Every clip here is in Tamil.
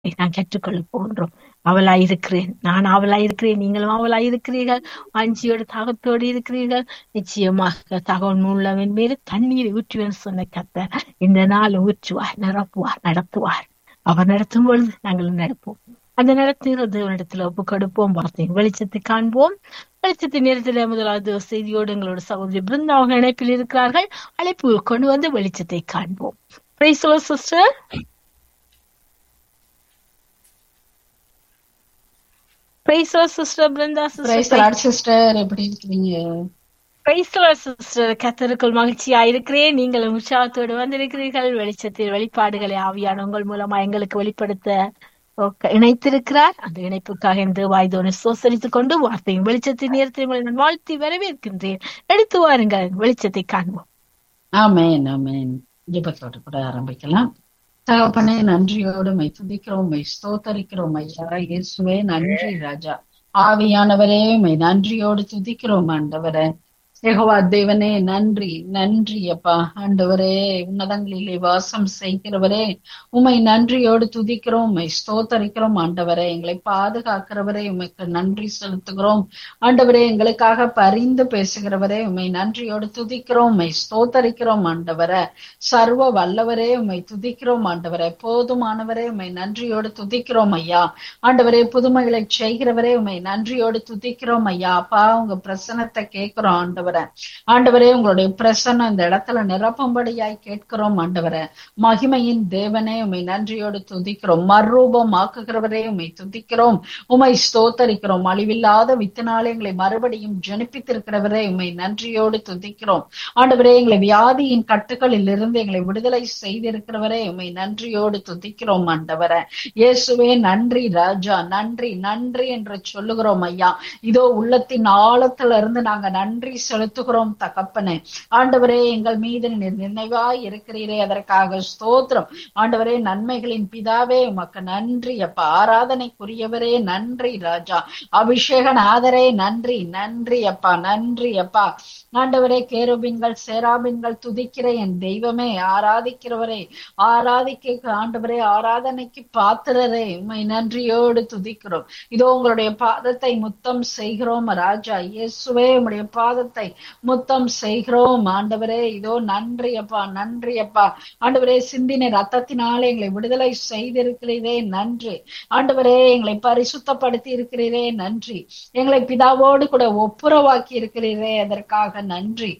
நான் கற்றுக்கொள்ள போகின்றோம் அவளாய் இருக்கிறேன் நான் அவளாய் இருக்கிறேன் நீங்களும் அவளாய் இருக்கிறீர்கள் வாஞ்சியோடு தாகத்தோடு இருக்கிறீர்கள் நிச்சயமாக தகவல் உள்ளவன் மேல தண்ணீரை ஊற்றுவேன் சொன்ன கத்த இந்த நாள் ஊற்றுவார் நிரப்புவார் நடத்துவார் அவர் நடத்தும் பொழுது நாங்களும் நடப்போம் அந்த நடத்துகிற தேவனிடத்துல ஒப்பு கொடுப்போம் வார்த்தையின் வெளிச்சத்தை காண்போம் வெளிச்சத்தின் நேரத்துல முதலாவது செய்தியோடு எங்களோட சகோதரி பிருந்தா அவங்க இணைப்பில் இருக்கிறார்கள் அழைப்பு கொண்டு வந்து வெளிச்சத்தை காண்போம் sister Praise sister Brinda sister sister எப்படி இருக்கிறீங்க சிஸ்டர் கத்தருக்குள் மகிழ்ச்சியா இருக்கிறேன் நீங்கள் உற்சாகத்தோடு வந்திருக்கிறீர்கள் வெளிச்சத்தில் வெளிப்பாடுகளை ஆவியான உங்கள் மூலமா எங்களுக்கு வெளிப்படுத்த இணைத்திருக்கிறார் அந்த இணைப்புக்காக இந்த வாய்தோனை சோசரித்துக் கொண்டு வார்த்தையின் வெளிச்சத்தின் நேரத்தில் உங்களை நான் வாழ்த்தி வரவேற்கின்றேன் எடுத்து வாருங்கள் வெளிச்சத்தை காண்போம் ஆமேன் ஆமேன் ஜெபத்தோடு கூட ஆரம்பிக்கலாம் தகப்பனே நன்றியோடு மை துதிக்கிறோம் மை ஸ்தோத்தரிக்கிறோம் ஐயா இயேசுவே நன்றி ராஜா ஆவியானவரே மை நன்றியோடு துதிக்கிறோம் ஆண்டவரே யெகோவா தேவனே நன்றி நன்றி அப்பா ஆண்டவரே உன்னதங்களிலே வாசம் செய்கிறவரே உமை நன்றியோடு துதிக்கிறோம் உமை ஸ்தோத்தரிக்கிறோம் ஆண்டவரே எங்களை பாதுகாக்கிறவரே உமைக்கு நன்றி செலுத்துகிறோம் ஆண்டவரே எங்களுக்காக பரிந்து பேசுகிறவரே உமை நன்றியோடு துதிக்கிறோம் உமை ஸ்தோத்தரிக்கிறோம் ஆண்டவரே சர்வ வல்லவரே உமை துதிக்கிறோம் ஆண்டவரே போதுமானவரே உமை நன்றியோடு துதிக்கிறோம் ஐயா ஆண்டவரே புதுமைகளை செய்கிறவரே உமை நன்றியோடு துதிக்கிறோம் ஐயா அப்பா உங்க பிரசனத்தை கேட்கிறோம் ஆண்டவர் ஆண்டவரே ஆண்டவரே உங்களுடைய பிரசன்னம் இந்த இடத்துல நிரப்பும்படியாய் கேட்கிறோம் ஆண்டவரே மகிமையின் தேவனே உமை நன்றியோடு துதிக்கிறோம் மறுரூபம் ஆக்குகிறவரே உமை துதிக்கிறோம் உமை ஸ்தோத்தரிக்கிறோம் அழிவில்லாத வித்தினாலே எங்களை மறுபடியும் ஜனிப்பித்திருக்கிறவரே உமை நன்றியோடு துதிக்கிறோம் ஆண்டவரே எங்களை வியாதியின் கட்டுகளில் இருந்து எங்களை விடுதலை செய்திருக்கிறவரே உமை நன்றியோடு துதிக்கிறோம் ஆண்டவரே இயேசுவே நன்றி ராஜா நன்றி நன்றி என்று சொல்லுகிறோம் ஐயா இதோ உள்ளத்தின் ஆழத்துல இருந்து நாங்க நன்றி செலுத்துகிறோம் தகப்பனே ஆண்டவரே எங்கள் மீது நினைவாய் இருக்கிறீரே அதற்காக ஸ்தோத்திரம் ஆண்டவரே நன்மைகளின் பிதாவே உமக்கு நன்றி அப்பா ஆராதனைக்குரியவரே நன்றி ராஜா அபிஷேக நாதரே நன்றி நன்றி அப்பா நன்றி அப்பா ஆண்டவரே கேருபின்கள் சேராபின்கள் துதிக்கிற என் தெய்வமே ஆராதிக்கிறவரே ஆராதிக்க ஆண்டவரே ஆராதனைக்கு பாத்திரரே உண்மை நன்றியோடு துதிக்கிறோம் இதோ உங்களுடைய பாதத்தை முத்தம் செய்கிறோம் ராஜா இயேசுவே உங்களுடைய பாதத்தை முத்தம் செய்கிறோம் ஆண்டவரே இதோ நன்றி அப்பா நன்றி அப்பா ஆண்டவரே சிந்தின ரத்தத்தினாலே எங்களை விடுதலை செய்திருக்கிறீரே நன்றி ஆண்டவரே எங்களை பரிசுத்தப்படுத்தி இருக்கிறீரே நன்றி எங்களை பிதாவோடு கூட ஒப்புரவாக்கி இருக்கிறீரே அதற்காக நன்றி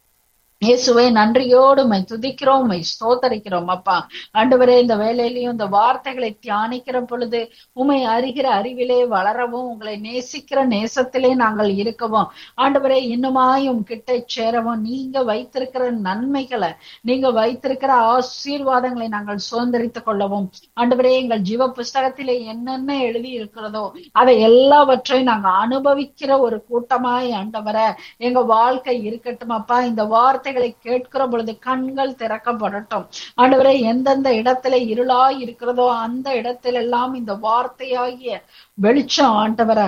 இயேசுவை நன்றியோடு மை துதிக்கிறோம் மை ஸ்தோத்தரிக்கிறோம் அப்பா ஆண்டவரே இந்த வேலையிலையும் இந்த வார்த்தைகளை தியானிக்கிற பொழுது உமை அறிகிற அறிவிலே வளரவும் உங்களை நேசிக்கிற நேசத்திலே நாங்கள் இருக்கவும் ஆண்டவரே இன்னுமாயும் கிட்ட சேரவும் நீங்க வைத்திருக்கிற நன்மைகளை நீங்க வைத்திருக்கிற ஆசீர்வாதங்களை நாங்கள் சுதந்திரித்துக் கொள்ளவும் ஆண்டவரே எங்கள் ஜீவ புஸ்தகத்திலே என்னென்ன எழுதி இருக்கிறதோ அதை எல்லாவற்றையும் நாங்க அனுபவிக்கிற ஒரு கூட்டமாய் ஆண்டவரை எங்க வாழ்க்கை இருக்கட்டும் அப்பா இந்த வார்த்தை வார்த்தைகளை கேட்கிற பொழுது கண்கள் திறக்கப்படட்டும் ஆண்டவரே எந்தெந்த இடத்துல இருளாய் இருக்கிறதோ அந்த இடத்துல எல்லாம் இந்த வார்த்தையாகிய வெளிச்சம் ஆண்டவரை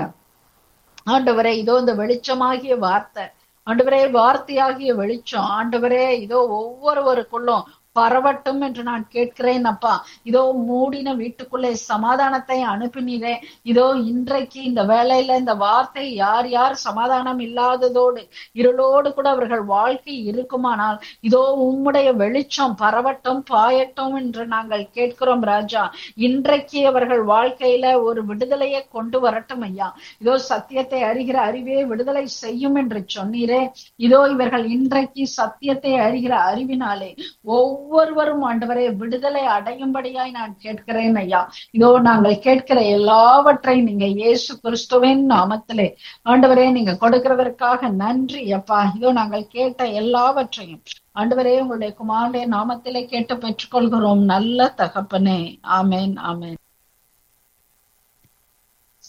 ஆண்டவரே இதோ இந்த வெளிச்சமாகிய வார்த்தை ஆண்டவரே வார்த்தையாகிய வெளிச்சம் ஆண்டவரே இதோ ஒவ்வொருவருக்குள்ளும் பரவட்டும் என்று நான் கேட்கிறேன் அப்பா இதோ மூடின வீட்டுக்குள்ளே சமாதானத்தை அனுப்பினீரே இதோ இன்றைக்கு இந்த வேலையில இந்த வார்த்தை யார் யார் சமாதானம் இல்லாததோடு இருளோடு கூட அவர்கள் வாழ்க்கை இருக்குமானால் இதோ உம்முடைய வெளிச்சம் பரவட்டும் பாயட்டும் என்று நாங்கள் கேட்கிறோம் ராஜா இன்றைக்கு அவர்கள் வாழ்க்கையில ஒரு விடுதலையை கொண்டு வரட்டும் ஐயா இதோ சத்தியத்தை அறிகிற அறிவே விடுதலை செய்யும் என்று சொன்னீரே இதோ இவர்கள் இன்றைக்கு சத்தியத்தை அறிகிற அறிவினாலே ஒவ்வொரு ஒவ்வொருவரும் ஆண்டவரே விடுதலை அடையும்படியாய் நான் கேட்கிறேன் ஐயா இதோ நாங்கள் கேட்கிற எல்லாவற்றையும் நீங்க இயேசு கிறிஸ்துவின் நாமத்திலே ஆண்டவரே நீங்க கொடுக்கிறதற்காக நன்றி அப்பா இதோ நாங்கள் கேட்ட எல்லாவற்றையும் ஆண்டவரே உங்களுடைய குமாரனுடைய நாமத்திலே கேட்டு பெற்றுக்கொள்கிறோம் நல்ல தகப்பனே ஆமேன் ஆமேன்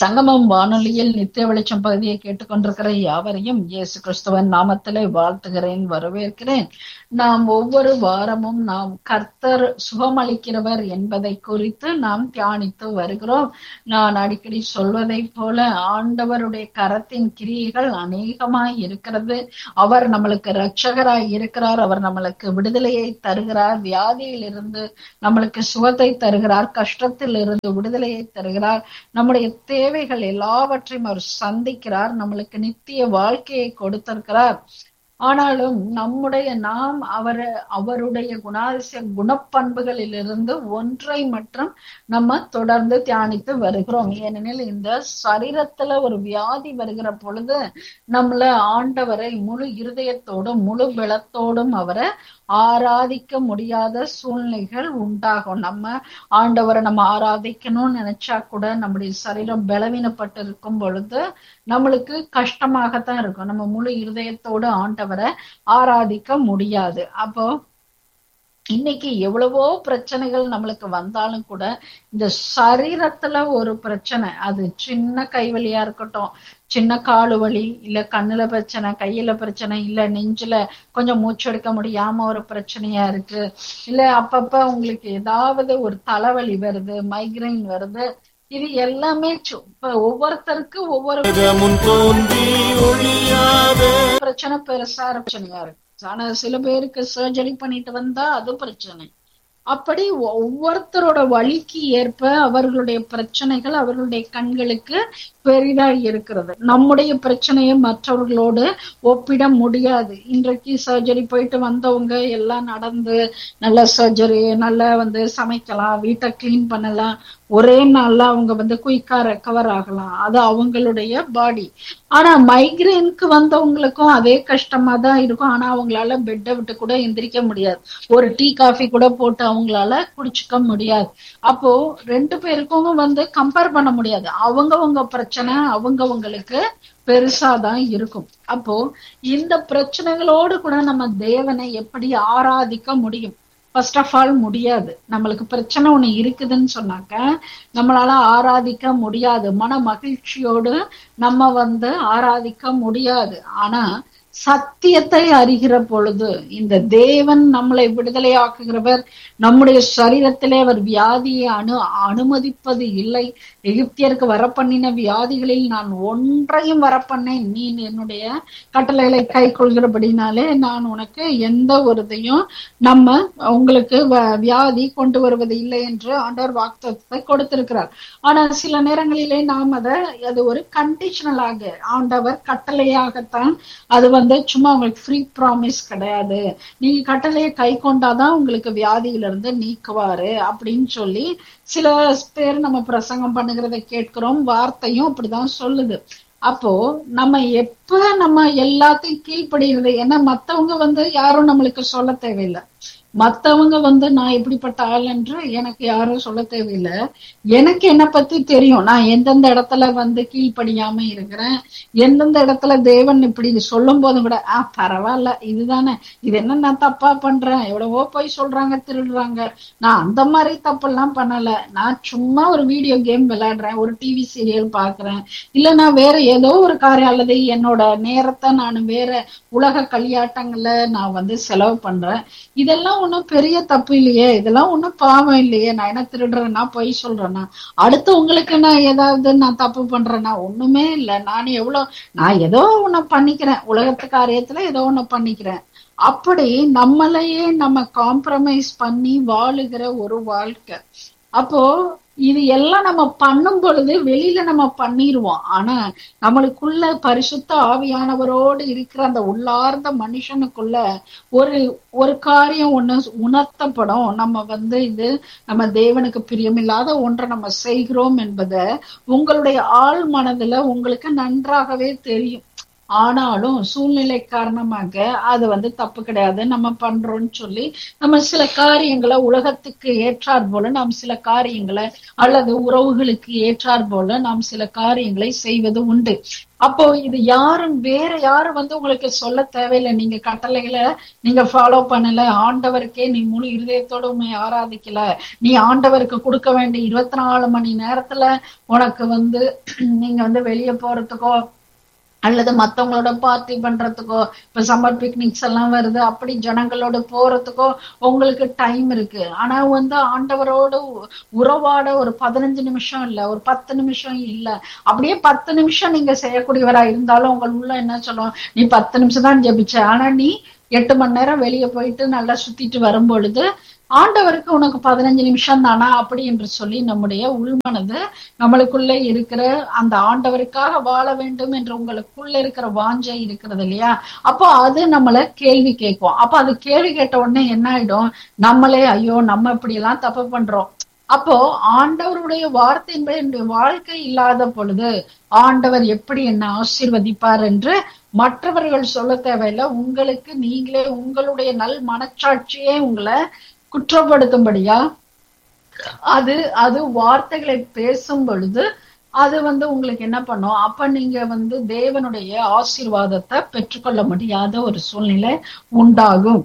சங்கமம் வானொலியில் நித்திய வெளிச்சம் பகுதியை கேட்டுக்கொண்டிருக்கிற யாவரையும் இயேசு கிறிஸ்துவன் நாமத்திலே வாழ்த்துகிறேன் வரவேற்கிறேன் நாம் ஒவ்வொரு வாரமும் நாம் கர்த்தர் சுகமளிக்கிறவர் என்பதை குறித்து நாம் தியானித்து வருகிறோம் நான் அடிக்கடி சொல்வதை போல ஆண்டவருடைய கரத்தின் கிரியைகள் அநேகமாய் இருக்கிறது அவர் நம்மளுக்கு இரட்சகராய் இருக்கிறார் அவர் நம்மளுக்கு விடுதலையை தருகிறார் வியாதியில் இருந்து நம்மளுக்கு சுகத்தை தருகிறார் கஷ்டத்தில் இருந்து விடுதலையை தருகிறார் நம்முடைய தேவைகள் எல்லாவற்றையும் அவர் சந்திக்கிறார் நம்மளுக்கு நித்திய வாழ்க்கையை கொடுத்திருக்கிறார் ஆனாலும் நம்முடைய நாம் அவர் அவருடைய குணாதிசய குணப்பண்புகளிலிருந்து ஒன்றை மட்டும் நம்ம தொடர்ந்து தியானித்து வருகிறோம் ஏனெனில் இந்த சரீரத்துல ஒரு வியாதி வருகிற பொழுது நம்மள ஆண்டவரை முழு இருதயத்தோடும் முழு பலத்தோடும் அவரை ஆராதிக்க முடியாத சூழ்நிலைகள் உண்டாகும் நம்ம ஆண்டவரை நம்ம ஆராதிக்கணும்னு நினைச்சா கூட நம்முடைய சரீரம் பலவீனப்பட்டு இருக்கும் பொழுது நம்மளுக்கு கஷ்டமாகத்தான் இருக்கும் நம்ம முழு இருதயத்தோடு ஆண்டவரை ஆராதிக்க முடியாது அப்போ இன்னைக்கு எவ்வளவோ பிரச்சனைகள் நம்மளுக்கு வந்தாலும் கூட இந்த சரீரத்துல ஒரு பிரச்சனை அது சின்ன கைவலியா இருக்கட்டும் சின்ன காலு வலி இல்ல கண்ணுல பிரச்சனை கையில பிரச்சனை இல்ல நெஞ்சுல கொஞ்சம் மூச்செடுக்க முடியாம ஒரு பிரச்சனையா இருக்கு இல்ல அப்பப்ப உங்களுக்கு ஏதாவது ஒரு தலைவலி வருது மைக்ரைன் வருது இது எல்லாமே இப்ப ஒவ்வொருத்தருக்கு ஒவ்வொரு பிரச்சனை பெருசா பிரச்சனையா இருக்கு ஆனா சில பேருக்கு சர்ஜரி பண்ணிட்டு வந்தா அது பிரச்சனை அப்படி ஒவ்வொருத்தரோட வழிக்கு ஏற்ப அவர்களுடைய பிரச்சனைகள் அவர்களுடைய கண்களுக்கு பெரிதா இருக்கிறது நம்முடைய பிரச்சனையை மற்றவர்களோடு ஒப்பிட முடியாது இன்றைக்கு சர்ஜரி போயிட்டு வந்தவங்க எல்லாம் நடந்து நல்ல சர்ஜரி நல்லா வந்து சமைக்கலாம் வீட்டை கிளீன் பண்ணலாம் ஒரே நாள்ல அவங்க வந்து குயிக்கா ரெக்கவர் ஆகலாம் அது அவங்களுடைய பாடி ஆனா மைக்ரேனுக்கு வந்தவங்களுக்கும் அதே கஷ்டமா தான் இருக்கும் ஆனா அவங்களால பெட்டை விட்டு கூட எந்திரிக்க முடியாது ஒரு டீ காஃபி கூட போட்டு அவங்களால குடிச்சுக்க முடியாது அப்போ ரெண்டு பேருக்கும் வந்து கம்பேர் பண்ண முடியாது அவங்கவங்க பிரச்சனை அவங்கவங்களுக்கு பெருசாதான் இருக்கும் அப்போ இந்த பிரச்சனைகளோடு கூட நம்ம தேவனை எப்படி ஆராதிக்க முடியும் ஃபர்ஸ்ட் ஆஃப் ஆல் முடியாது நம்மளுக்கு பிரச்சனை ஒண்ணு இருக்குதுன்னு சொன்னாக்க நம்மளால ஆராதிக்க முடியாது மன மகிழ்ச்சியோடு நம்ம வந்து ஆராதிக்க முடியாது ஆனா சத்தியத்தை அறிகிற பொழுது இந்த தேவன் நம்மளை விடுதலையாக்குகிறவர் நம்முடைய சரீரத்திலே அவர் வியாதியை அனு அனுமதிப்பது இல்லை எகிப்தியருக்கு வரப்பண்ணின வியாதிகளில் நான் ஒன்றையும் வரப்பண்ணேன் நீ என்னுடைய கட்டளைகளை கை கொள்கிறபடினாலே நான் உனக்கு எந்த ஒரு இதையும் நம்ம உங்களுக்கு வியாதி கொண்டு வருவது இல்லை என்று ஆண்டவர் வாக்குத்தத்தை கொடுத்திருக்கிறார் ஆனா சில நேரங்களிலே நாம் அதை அது ஒரு கண்டிஷனலாக ஆண்டவர் கட்டளையாகத்தான் அது வந்து சும்மா உங்களுக்கு ஃப்ரீ ப்ராமிஸ் கிடையாது நீங்க கட்டளையை கை கொண்டாதான் உங்களுக்கு வியாதியில இருந்து நீக்குவாரு அப்படின்னு சொல்லி சில பேர் நம்ம பிரசங்கம் பண்ணுகிறத கேட்கிறோம் வார்த்தையும் அப்படிதான் சொல்லுது அப்போ நம்ம எப்ப நம்ம எல்லாத்தையும் கீழ்ப்படுகிறது ஏன்னா மத்தவங்க வந்து யாரும் நம்மளுக்கு சொல்ல தேவையில்லை மத்தவங்க வந்து நான் இப்படிப்பட்ட ஆள் என்று எனக்கு யாரும் சொல்ல தேவையில்லை எனக்கு என்ன பத்தி தெரியும் நான் எந்தெந்த இடத்துல வந்து கீழ்ப்படியாம இருக்கிறேன் எந்தெந்த இடத்துல தேவன் இப்படி சொல்லும் போதும் கூட ஆஹ் பரவாயில்ல இதுதானே இது என்ன நான் தப்பா பண்றேன் எவ்வளவோ போய் சொல்றாங்க திருடுறாங்க நான் அந்த மாதிரி தப்பெல்லாம் பண்ணல நான் சும்மா ஒரு வீடியோ கேம் விளையாடுறேன் ஒரு டிவி சீரியல் பாக்குறேன் இல்ல நான் வேற ஏதோ ஒரு காரியம் அல்லது என்னோட நேரத்தை நான் வேற உலக களியாட்டங்கள்ல நான் வந்து செலவு பண்றேன் இதெல்லாம் ஒண்ணும் பெரிய தப்பு இல்லையே இதெல்லாம் ஒண்ணும் பாவம் இல்லையே நான் என்ன திருடுறேன்னா பொய் சொல்றேன்னா அடுத்து உங்களுக்கு நான் ஏதாவது நான் தப்பு பண்றேன்னா ஒண்ணுமே இல்லை நான் எவ்வளவு நான் ஏதோ ஒண்ணு பண்ணிக்கிறேன் உலகத்து காரியத்துல ஏதோ ஒண்ணு பண்ணிக்கிறேன் அப்படி நம்மளையே நம்ம காம்ப்ரமைஸ் பண்ணி வாழுகிற ஒரு வாழ்க்கை அப்போ இது எல்லாம் நம்ம பண்ணும் பொழுது வெளியில நம்ம பண்ணிடுவோம் ஆனா நம்மளுக்குள்ள பரிசுத்த ஆவியானவரோடு இருக்கிற அந்த உள்ளார்ந்த மனுஷனுக்குள்ள ஒரு ஒரு காரியம் ஒண்ணு உணர்த்தப்படும் நம்ம வந்து இது நம்ம தேவனுக்கு பிரியமில்லாத ஒன்றை நம்ம செய்கிறோம் என்பதை உங்களுடைய ஆள் மனதுல உங்களுக்கு நன்றாகவே தெரியும் ஆனாலும் சூழ்நிலை காரணமாக அது வந்து தப்பு கிடையாது நம்ம பண்றோம்னு சொல்லி நம்ம சில காரியங்களை உலகத்துக்கு ஏற்றாற் போல நாம் சில காரியங்களை அல்லது உறவுகளுக்கு ஏற்றாற் போல நாம் சில காரியங்களை செய்வது உண்டு அப்போ இது யாரும் வேற யாரும் வந்து உங்களுக்கு சொல்ல தேவையில்லை நீங்க கட்டளைகளை நீங்க ஃபாலோ பண்ணல ஆண்டவருக்கே நீ முழு இருதயத்தோட உண்மை ஆராதிக்கல நீ ஆண்டவருக்கு கொடுக்க வேண்டிய இருபத்தி நாலு மணி நேரத்துல உனக்கு வந்து நீங்க வந்து வெளியே போறதுக்கோ அல்லது மத்தவங்களோட பார்ட்டி பண்றதுக்கோ இப்ப சம்மர் பிக்னிக்ஸ் எல்லாம் வருது அப்படி ஜனங்களோட போறதுக்கோ உங்களுக்கு டைம் இருக்கு ஆனா வந்து ஆண்டவரோட உறவாட ஒரு பதினஞ்சு நிமிஷம் இல்ல ஒரு பத்து நிமிஷம் இல்ல அப்படியே பத்து நிமிஷம் நீங்க செய்யக்கூடியவரா இருந்தாலும் உங்கள் உள்ள என்ன சொல்லும் நீ பத்து நிமிஷம் தான் ஜெபிச்ச ஆனா நீ எட்டு மணி நேரம் வெளியே போயிட்டு நல்லா சுத்திட்டு வரும் பொழுது ஆண்டவருக்கு உனக்கு பதினஞ்சு நிமிஷம் தானா அப்படி என்று சொல்லி நம்முடைய உள்மனது நம்மளுக்குள்ள இருக்கிற அந்த ஆண்டவருக்காக வாழ வேண்டும் என்று உங்களுக்குள்ள இருக்கிற வாஞ்சை இருக்கிறது இல்லையா அப்போ அது நம்மள கேள்வி கேட்கும் அப்ப அது கேள்வி கேட்ட உடனே என்ன ஆயிடும் நம்மளே ஐயோ நம்ம இப்படி எல்லாம் தப்பு பண்றோம் அப்போ ஆண்டவருடைய வார்த்தையின்படி என்னுடைய வாழ்க்கை இல்லாத பொழுது ஆண்டவர் எப்படி என்ன ஆசீர்வதிப்பார் என்று மற்றவர்கள் சொல்ல தேவையில்லை உங்களுக்கு நீங்களே உங்களுடைய நல் மனச்சாட்சியே உங்களை குற்றப்படுத்தும்படியா அது அது வார்த்தைகளை பேசும் பொழுது அது வந்து உங்களுக்கு என்ன பண்ணும் அப்ப நீங்க வந்து தேவனுடைய ஆசீர்வாதத்தை பெற்றுக்கொள்ள முடியாத ஒரு சூழ்நிலை உண்டாகும்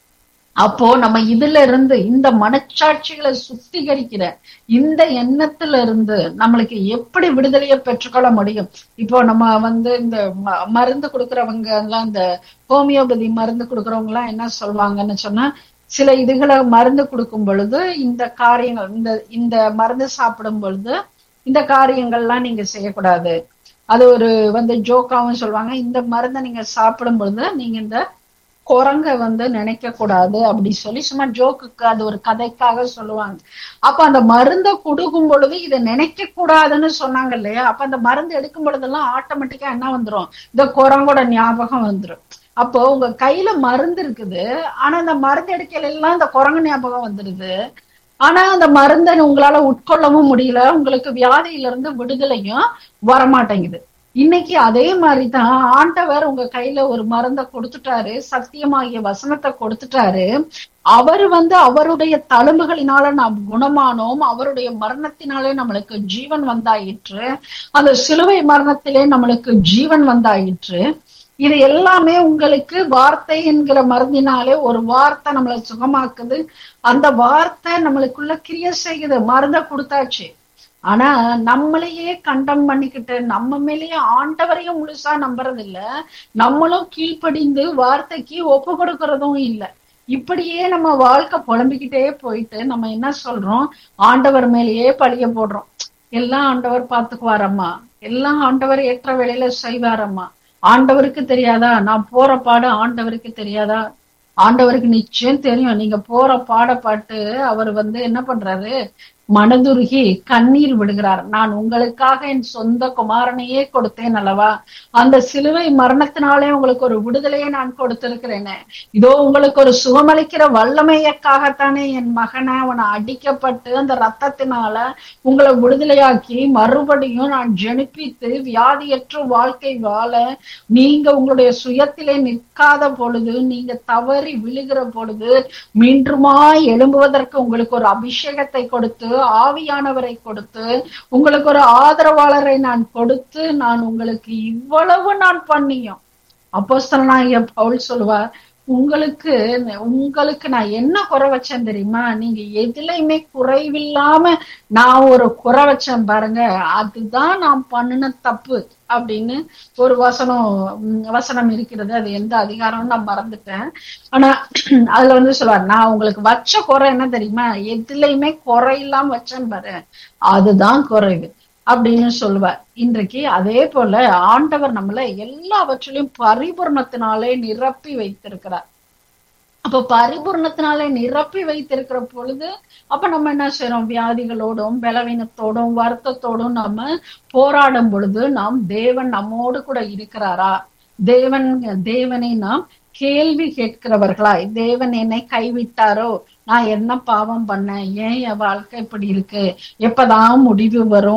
அப்போ நம்ம இதுல இருந்து இந்த மனச்சாட்சிகளை சுத்திகரிக்கிற இந்த எண்ணத்துல இருந்து நம்மளுக்கு எப்படி விடுதலையை பெற்றுக்கொள்ள முடியும் இப்போ நம்ம வந்து இந்த மருந்து கொடுக்கறவங்க எல்லாம் இந்த ஹோமியோபதி மருந்து கொடுக்கறவங்க எல்லாம் என்ன சொல்லுவாங்கன்னு சொன்னா சில இதுகளை மருந்து கொடுக்கும் பொழுது இந்த காரியங்கள் இந்த இந்த மருந்து சாப்பிடும் பொழுது இந்த காரியங்கள்லாம் நீங்க செய்யக்கூடாது அது ஒரு வந்து ஜோக்காவும் சொல்லுவாங்க இந்த மருந்தை நீங்க சாப்பிடும் பொழுது நீங்க இந்த குரங்க வந்து நினைக்க கூடாது அப்படி சொல்லி சும்மா ஜோக்குக்கு அது ஒரு கதைக்காக சொல்லுவாங்க அப்ப அந்த மருந்தை கொடுக்கும் பொழுது இதை நினைக்க கூடாதுன்னு சொன்னாங்க இல்லையா அப்ப அந்த மருந்து எடுக்கும் பொழுதெல்லாம் ஆட்டோமேட்டிக்கா என்ன வந்துரும் இந்த குரங்கோட ஞாபகம் வந்துரும் அப்போ உங்க கையில மருந்து இருக்குது ஆனா அந்த மருந்து எடுக்கையில எல்லாம் இந்த குரங்கு ஞாபகம் வந்துருது ஆனா அந்த மருந்தை உங்களால உட்கொள்ளவும் முடியல உங்களுக்கு வியாதியில இருந்து விடுதலையும் வரமாட்டேங்குது இன்னைக்கு அதே மாதிரிதான் ஆண்டவர் உங்க கையில ஒரு மருந்தை கொடுத்துட்டாரு சத்தியமாகிய வசனத்தை கொடுத்துட்டாரு அவர் வந்து அவருடைய தழும்புகளினால நாம் குணமானோம் அவருடைய மரணத்தினாலே நம்மளுக்கு ஜீவன் வந்தாயிற்று அந்த சிலுவை மரணத்திலே நம்மளுக்கு ஜீவன் வந்தாயிற்று இது எல்லாமே உங்களுக்கு வார்த்தை என்கிற மருந்தினாலே ஒரு வார்த்தை நம்மளை சுகமாக்குது அந்த வார்த்தை நம்மளுக்குள்ள கிரிய செய்யுது மருந்த கொடுத்தாச்சு ஆனா நம்மளையே கண்டம் பண்ணிக்கிட்டு நம்ம மேலேயே ஆண்டவரையும் முழுசா நம்புறது இல்ல நம்மளும் கீழ்ப்படிந்து வார்த்தைக்கு ஒப்பு கொடுக்கறதும் இல்ல இப்படியே நம்ம வாழ்க்கை புலம்பிக்கிட்டே போயிட்டு நம்ம என்ன சொல்றோம் ஆண்டவர் மேலேயே பழிய போடுறோம் எல்லாம் ஆண்டவர் பாத்துக்குவாரம்மா எல்லாம் ஆண்டவர் ஏற்ற வேலையில செய்வாரம்மா ஆண்டவருக்கு தெரியாதா நான் போற பாடு ஆண்டவருக்கு தெரியாதா ஆண்டவருக்கு நிச்சயம் தெரியும் நீங்க போற பாட பாட்டு அவர் வந்து என்ன பண்றாரு மனதுருகி கண்ணீர் விடுகிறார் நான் உங்களுக்காக என் சொந்த குமாரனையே கொடுத்தேன் அல்லவா அந்த சிலுவை மரணத்தினாலே உங்களுக்கு ஒரு விடுதலையை நான் கொடுத்திருக்கிறேனே இதோ உங்களுக்கு ஒரு சுகமளிக்கிற வல்லமையக்காகத்தானே என் மகனை அவனை அடிக்கப்பட்டு அந்த ரத்தத்தினால உங்களை விடுதலையாக்கி மறுபடியும் நான் ஜெனிப்பித்து வியாதியற்ற வாழ்க்கை வாழ நீங்க உங்களுடைய சுயத்திலே நிற்காத பொழுது நீங்க தவறி விழுகிற பொழுது மீண்டுமாய் எழும்புவதற்கு உங்களுக்கு ஒரு அபிஷேகத்தை கொடுத்து ஆவியானவரை கொடுத்து உங்களுக்கு ஒரு ஆதரவாளரை நான் கொடுத்து நான் உங்களுக்கு இவ்வளவு நான் பண்ணியும் அப்போஸ்தலனாகிய பவுல் சொல்லுவார் உங்களுக்கு உங்களுக்கு நான் என்ன குறை வச்சேன் தெரியுமா நீங்க எதுலையுமே குறைவில்லாம நான் ஒரு குறை வச்சேன் பாருங்க அதுதான் நான் பண்ணின தப்பு அப்படின்னு ஒரு வசனம் வசனம் இருக்கிறது அது எந்த அதிகாரம் நான் மறந்துட்டேன் ஆனா அதுல வந்து சொல்லுவார் நான் உங்களுக்கு வச்ச குறை என்ன தெரியுமா எதுலையுமே குறை இல்லாம வச்சேன் பாரு அதுதான் குறைவு அப்படின்னு சொல்லுவார் இன்றைக்கு அதே போல ஆண்டவர் நம்மள எல்லாவற்றிலையும் பரிபூர்ணத்தினாலே நிரப்பி வைத்திருக்கிறார் அப்ப பரிபூர்ணத்தினாலே நிரப்பி வைத்திருக்கிற பொழுது அப்ப நம்ம என்ன செய்யறோம் வியாதிகளோடும் பலவீனத்தோடும் வருத்தத்தோடும் நம்ம போராடும் பொழுது நாம் தேவன் நம்மோடு கூட இருக்கிறாரா தேவன் தேவனை நாம் கேள்வி கேட்கிறவர்களாய் தேவன் என்னை கைவிட்டாரோ நான் என்ன பாவம் பண்ணேன் ஏன் என் வாழ்க்கை இப்படி இருக்கு எப்பதான் முடிவு வரும்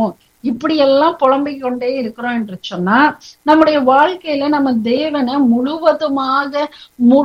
இப்படி எல்லாம் புலம்பிக் கொண்டே இருக்கிறோம் என்று சொன்னா நம்முடைய வாழ்க்கையில நம்ம தேவனை முழுவதுமாக மு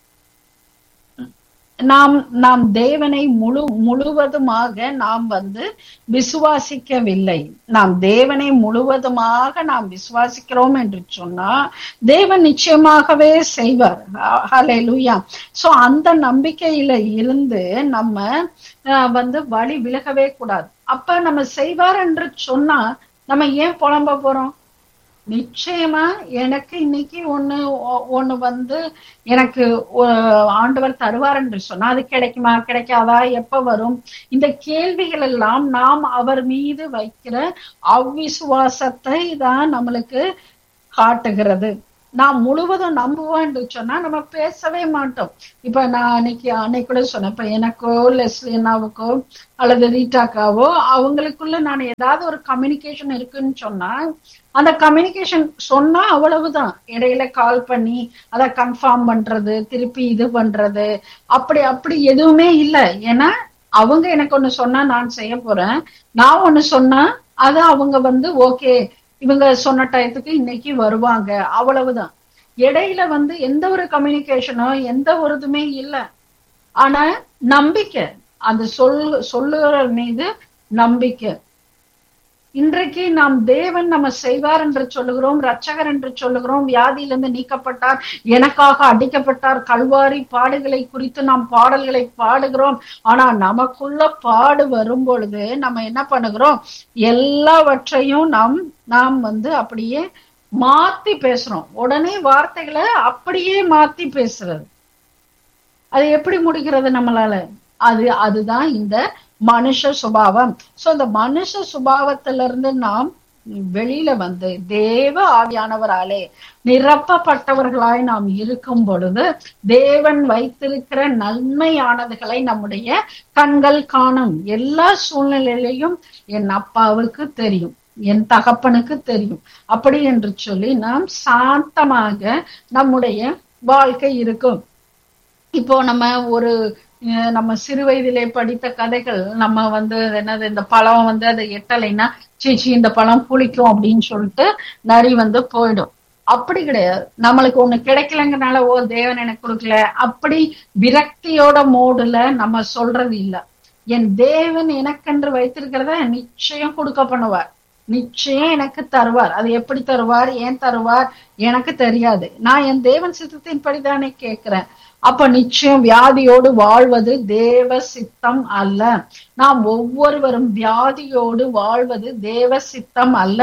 நாம் நாம் தேவனை முழு முழுவதுமாக நாம் வந்து விசுவாசிக்கவில்லை நாம் தேவனை முழுவதுமாக நாம் விசுவாசிக்கிறோம் என்று சொன்னா தேவன் நிச்சயமாகவே செய்வார் ஹalleluya சோ அந்த நம்பிக்கையில இருந்து நம்ம அஹ், வந்து வழி விலகவே கூடாது அப்ப நம்ம செய்வார் என்று சொன்னா நம்ம ஏன் புலம்ப போறோம் நிச்சயமா எனக்கு இன்னைக்கு ஒண்ணு ஒ- ஒண்ணு வந்து எனக்கு ஒ- ஆண்டவர் தருவார் என்று சொன்னா அது கிடைக்குமா கிடைக்காதா எப்ப வரும் இந்த கேள்விகள் எல்லாம் நாம் அவர் மீது வைக்கிற அவ்விசுவாசத்தை தான் நம்மளுக்கு காட்டுகிறது நாம் முழுவதும் நம்புவோம் என்று சொன்னா நம்ம பேசவே மாட்டோம் இப்ப நான் அன்னைக்கு அன்னைக்கு கூட சொன்னேன் இப்ப எனக்கோ லெஸ்லினாவுக்கோ அல்லது ரீட்டாக்காவோ அவங்களுக்குள்ள நான் ஏதாவது ஒரு கம்யூனிகேஷன் இருக்குன்னு சொன்னா அந்த கம்யூனிகேஷன் சொன்னா அவ்வளவுதான் இடையில கால் பண்ணி அதை கன்ஃபார்ம் பண்றது திருப்பி இது பண்றது அப்படி அப்படி எதுவுமே இல்லை ஏன்னா அவங்க எனக்கு ஒண்ணு சொன்னா நான் செய்ய போறேன் நான் ஒண்ணு சொன்னா அது அவங்க வந்து ஓகே இவங்க சொன்ன டயத்துக்கு இன்னைக்கு வருவாங்க அவ்வளவுதான் இடையில வந்து எந்த ஒரு கம்யூனிகேஷனோ எந்த ஒரு இதுமே இல்லை ஆனா நம்பிக்கை அந்த சொல் சொல்லுகிற மீது நம்பிக்கை இன்றைக்கு நாம் தேவன் நம்ம செய்வார் என்று சொல்லுகிறோம் ரட்சகர் என்று சொல்லுகிறோம் வியாதியிலிருந்து நீக்கப்பட்டார் எனக்காக அடிக்கப்பட்டார் கல்வாரி பாடுகளை குறித்து நாம் பாடல்களை பாடுகிறோம் ஆனா நமக்குள்ள பாடு வரும் பொழுது நம்ம என்ன பண்ணுகிறோம் எல்லாவற்றையும் நாம் நாம் வந்து அப்படியே மாத்தி பேசுறோம் உடனே வார்த்தைகளை அப்படியே மாத்தி பேசுறது அது எப்படி முடிகிறது நம்மளால அது அதுதான் இந்த மனுஷ சுபாவம் சோ இந்த மனுஷ சுபாவத்திலிருந்து நாம் வெளியில வந்து தேவ ஆவியானவராலே நிரப்பப்பட்டவர்களாய் நாம் இருக்கும் பொழுது தேவன் வைத்திருக்கிற நன்மையானதுகளை நம்முடைய கண்கள் காணும் எல்லா சூழ்நிலையிலையும் என் அப்பாவுக்கு தெரியும் என் தகப்பனுக்கு தெரியும் அப்படி என்று சொல்லி நாம் சாந்தமாக நம்முடைய வாழ்க்கை இருக்கும் இப்போ நம்ம ஒரு அஹ், நம்ம சிறு வயதிலே படித்த கதைகள் நம்ம வந்து என்னது இந்த பழம் வந்து அதை எட்டலைன்னா சீச்சி இந்த பழம் புளிக்கும் அப்படின்னு சொல்லிட்டு நரி வந்து போயிடும் அப்படி கிடையாது நம்மளுக்கு ஒண்ணு கிடைக்கலங்கிறனால ஓ தேவன் எனக்கு கொடுக்கல அப்படி விரக்தியோட மோடுல நம்ம சொல்றது இல்ல என் தேவன் எனக்கென்று வைத்திருக்கிறத நிச்சயம் கொடுக்க பண்ணுவார் நிச்சயம் எனக்கு தருவார் அது எப்படி தருவார் ஏன் தருவார் எனக்கு தெரியாது நான் என் தேவன் சித்தத்தின்படிதானே கேட்கிறேன் அப்ப நிச்சயம் வியாதியோடு வாழ்வது தேவ சித்தம் அல்ல நாம் ஒவ்வொருவரும் வியாதியோடு வாழ்வது தேவ சித்தம் அல்ல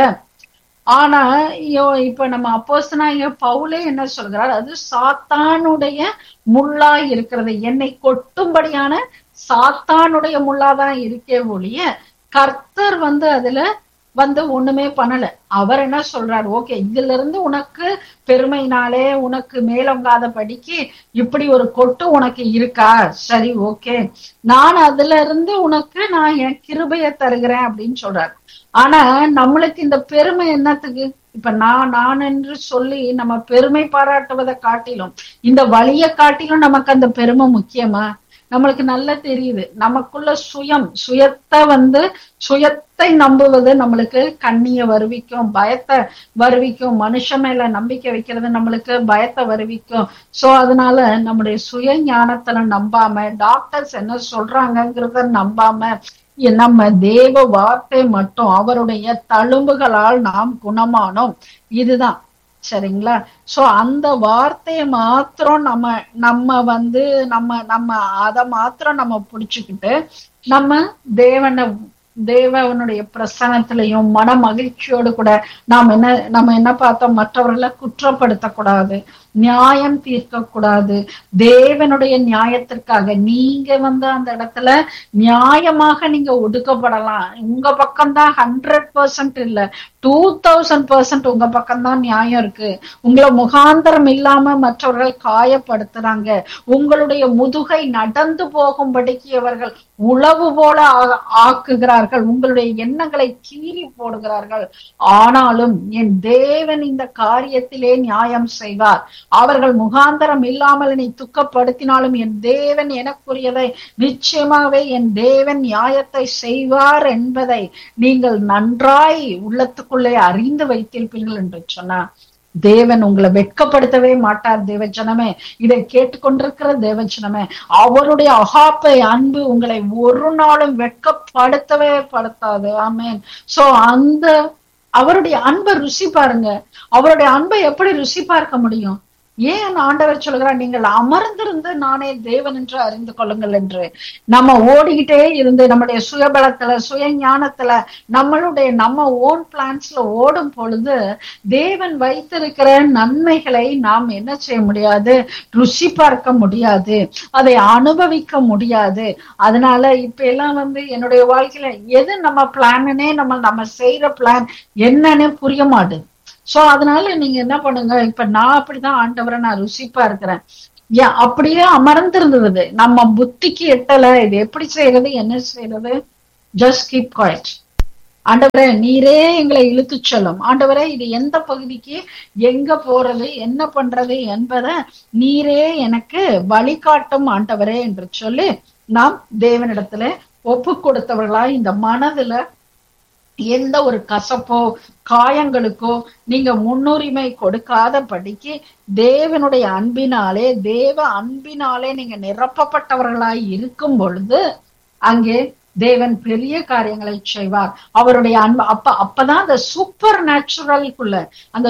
ஆனா ஐயோ இப்ப நம்ம அப்போஸ்தலனாகிய பவுலே என்ன சொல்கிறார் அது சாத்தானுடைய முள்ளாய் இருக்கிறது என்னை கொட்டும்படியான சாத்தானுடைய முள்ளாதான் இருக்கே ஒழிய கர்த்தர் வந்து அதுல வந்து ஒண்ணுமே பண்ணல அவர் என்ன சொல்றாரு ஓகே இதுல இருந்து உனக்கு பெருமைனாலே உனக்கு மேலோங்காத படிக்கு இப்படி ஒரு கொட்டு உனக்கு இருக்கா சரி ஓகே நான் அதுல இருந்து உனக்கு நான் என் கிருபைய தருகிறேன் அப்படின்னு சொல்றாரு ஆனா நம்மளுக்கு இந்த பெருமை என்னத்துக்கு இப்ப நான் நான் என்று சொல்லி நம்ம பெருமை பாராட்டுவதை காட்டிலும் இந்த வழியை காட்டிலும் நமக்கு அந்த பெருமை முக்கியமா நம்மளுக்கு நல்லா தெரியுது நமக்குள்ள சுயம் சுயத்தை வந்து சுயத்தை நம்புவது நம்மளுக்கு கண்ணிய வருவிக்கும் பயத்தை வருவிக்கும் மனுஷன் மேல நம்பிக்கை வைக்கிறது நம்மளுக்கு பயத்தை வருவிக்கும் சோ அதனால நம்முடைய சுய ஞானத்துல நம்பாம டாக்டர்ஸ் என்ன சொல்றாங்கங்கிறத நம்பாம நம்ம தேவ வார்த்தை மட்டும் அவருடைய தழும்புகளால் நாம் குணமானோம் இதுதான் சரிங்களா சோ அந்த வார்த்தையை மாத்திரம் நம்ம நம்ம வந்து நம்ம நம்ம அத மாத்திரம் நம்ம புடிச்சுக்கிட்டு நம்ம தேவனை தேவனுடைய பிரசனத்திலையும் மன மகிழ்ச்சியோடு கூட நாம் என்ன நம்ம என்ன பார்த்தோம் மற்றவர்களை குற்றப்படுத்தக்கூடாது நியாயம் தீர்க்க கூடாது தேவனுடைய நியாயத்திற்காக நீங்க வந்து அந்த இடத்துல நியாயமாக நீங்க ஒடுக்கப்படலாம் உங்க பக்கம்தான் ஹண்ட்ரட் பர்சன்ட் இல்ல டூ தௌசண்ட் பர்சன்ட் உங்க பக்கம்தான் நியாயம் இருக்கு உங்களை முகாந்தரம் இல்லாம மற்றவர்கள் காயப்படுத்துறாங்க உங்களுடைய முதுகை நடந்து போகும்படிக்கு அவர்கள் உளவு போல ஆக்குகிறார்கள் போடுகிறார்கள் உங்களுடைய எண்ணங்களை கீறி போடுகிறார்கள் ஆனாலும் என் தேவன் இந்த காரியத்திலே நியாயம் செய்வார் அவர்கள் முகாந்தரம் இல்லாமல் என்னை துக்கப்படுத்தினாலும் என் தேவன் எனக்குரியதை நிச்சயமாகவே என் தேவன் நியாயத்தை செய்வார் என்பதை நீங்கள் நன்றாய் உள்ளத்துக்குள்ளே அறிந்து வைத்திருப்பீர்கள் என்று சொன்னார் தேவன் உங்களை வெட்கப்படுத்தவே மாட்டார் தேவஜனமே இதை கேட்டுக்கொண்டிருக்கிற தேவஜனமே அவருடைய அகாப்பை அன்பு உங்களை ஒரு நாளும் வெட்கப்படுத்தவே படுத்தாது ஆமேன் சோ அந்த அவருடைய அன்பை ருசி பாருங்க அவருடைய அன்பை எப்படி ருசி பார்க்க முடியும் ஏன் ஆண்டவர் சொல்கிறார் நீங்கள் அமர்ந்திருந்து நானே தேவன் என்று அறிந்து கொள்ளுங்கள் என்று நம்ம ஓடிக்கிட்டே இருந்து நம்முடைய சுயபலத்துல சுய ஞானத்துல நம்மளுடைய நம்ம ஓன் பிளான்ஸ்ல ஓடும் பொழுது தேவன் வைத்திருக்கிற நன்மைகளை நாம் என்ன செய்ய முடியாது ருசி பார்க்க முடியாது அதை அனுபவிக்க முடியாது அதனால இப்ப எல்லாம் வந்து என்னுடைய வாழ்க்கையில எது நம்ம பிளான்னே நம்ம நம்ம செய்யற பிளான் என்னன்னு புரிய மாட்டுது சோ அதனால நீங்க என்ன பண்ணுங்க இப்ப நான் அப்படிதான் ஆண்டவரை நான் ருசிப்பா இருக்கிறேன் ஏன் அப்படியே அமர்ந்திருந்தது நம்ம புத்திக்கு எட்டல இது எப்படி செய்யறது என்ன செய்யறது ஜஸ்ட் கீப் குவாய்ட் ஆண்டவரே நீரே எங்களை இழுத்து சொல்லும் ஆண்டவரே இது எந்த பகுதிக்கு எங்க போறது என்ன பண்றது என்பதை நீரே எனக்கு வழிகாட்டும் ஆண்டவரே என்று சொல்லி நாம் தேவனிடத்துல ஒப்பு கொடுத்தவர்களா இந்த மனதுல எந்த ஒரு கசப்போ காயங்களுக்கோ நீங்க முன்னுரிமை கொடுக்காத படிக்கு தேவனுடைய அன்பினாலே தேவ அன்பினாலே நீங்க நிரப்பப்பட்டவர்களாய் இருக்கும் பொழுது அங்கே தேவன் பெரிய காரியங்களை செய்வார் அவருடைய அன்பு அப்ப அப்பதான் அந்த சூப்பர் நேச்சுரலுக்குள்ள அந்த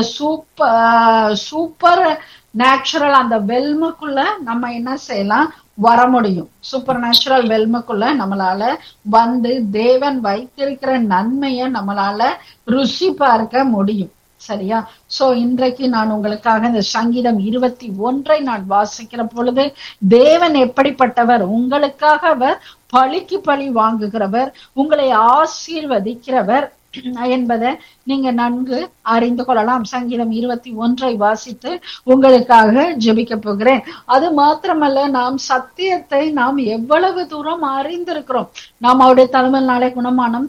சூப்பர் சூப்பர் நேச்சுரல் அந்த வெல்முக்குள்ள நம்ம என்ன செய்யலாம் வர முடியும் சூப்பர் நேச்சுரல் வெல்முக்குள்ள நம்மளால வந்து தேவன் வைத்திருக்கிற நன்மைய நம்மளால ருசி பார்க்க முடியும் சரியா சோ இன்றைக்கு நான் உங்களுக்காக இந்த சங்கீதம் இருபத்தி ஒன்றை நான் வாசிக்கிற பொழுது தேவன் எப்படிப்பட்டவர் உங்களுக்காக அவர் பழிக்கு பழி வாங்குகிறவர் உங்களை ஆசீர்வதிக்கிறவர் என்பதை நீங்க நன்கு அறிந்து கொள்ளலாம் சங்கீதம் இருபத்தி ஒன்றை வாசித்து உங்களுக்காக ஜெபிக்க போகிறேன் அது மாத்திரமல்ல நாம் சத்தியத்தை நாம் எவ்வளவு தூரம் அறிந்திருக்கிறோம் நாம் அவருடைய தலைமையில் நாளை குணமானம்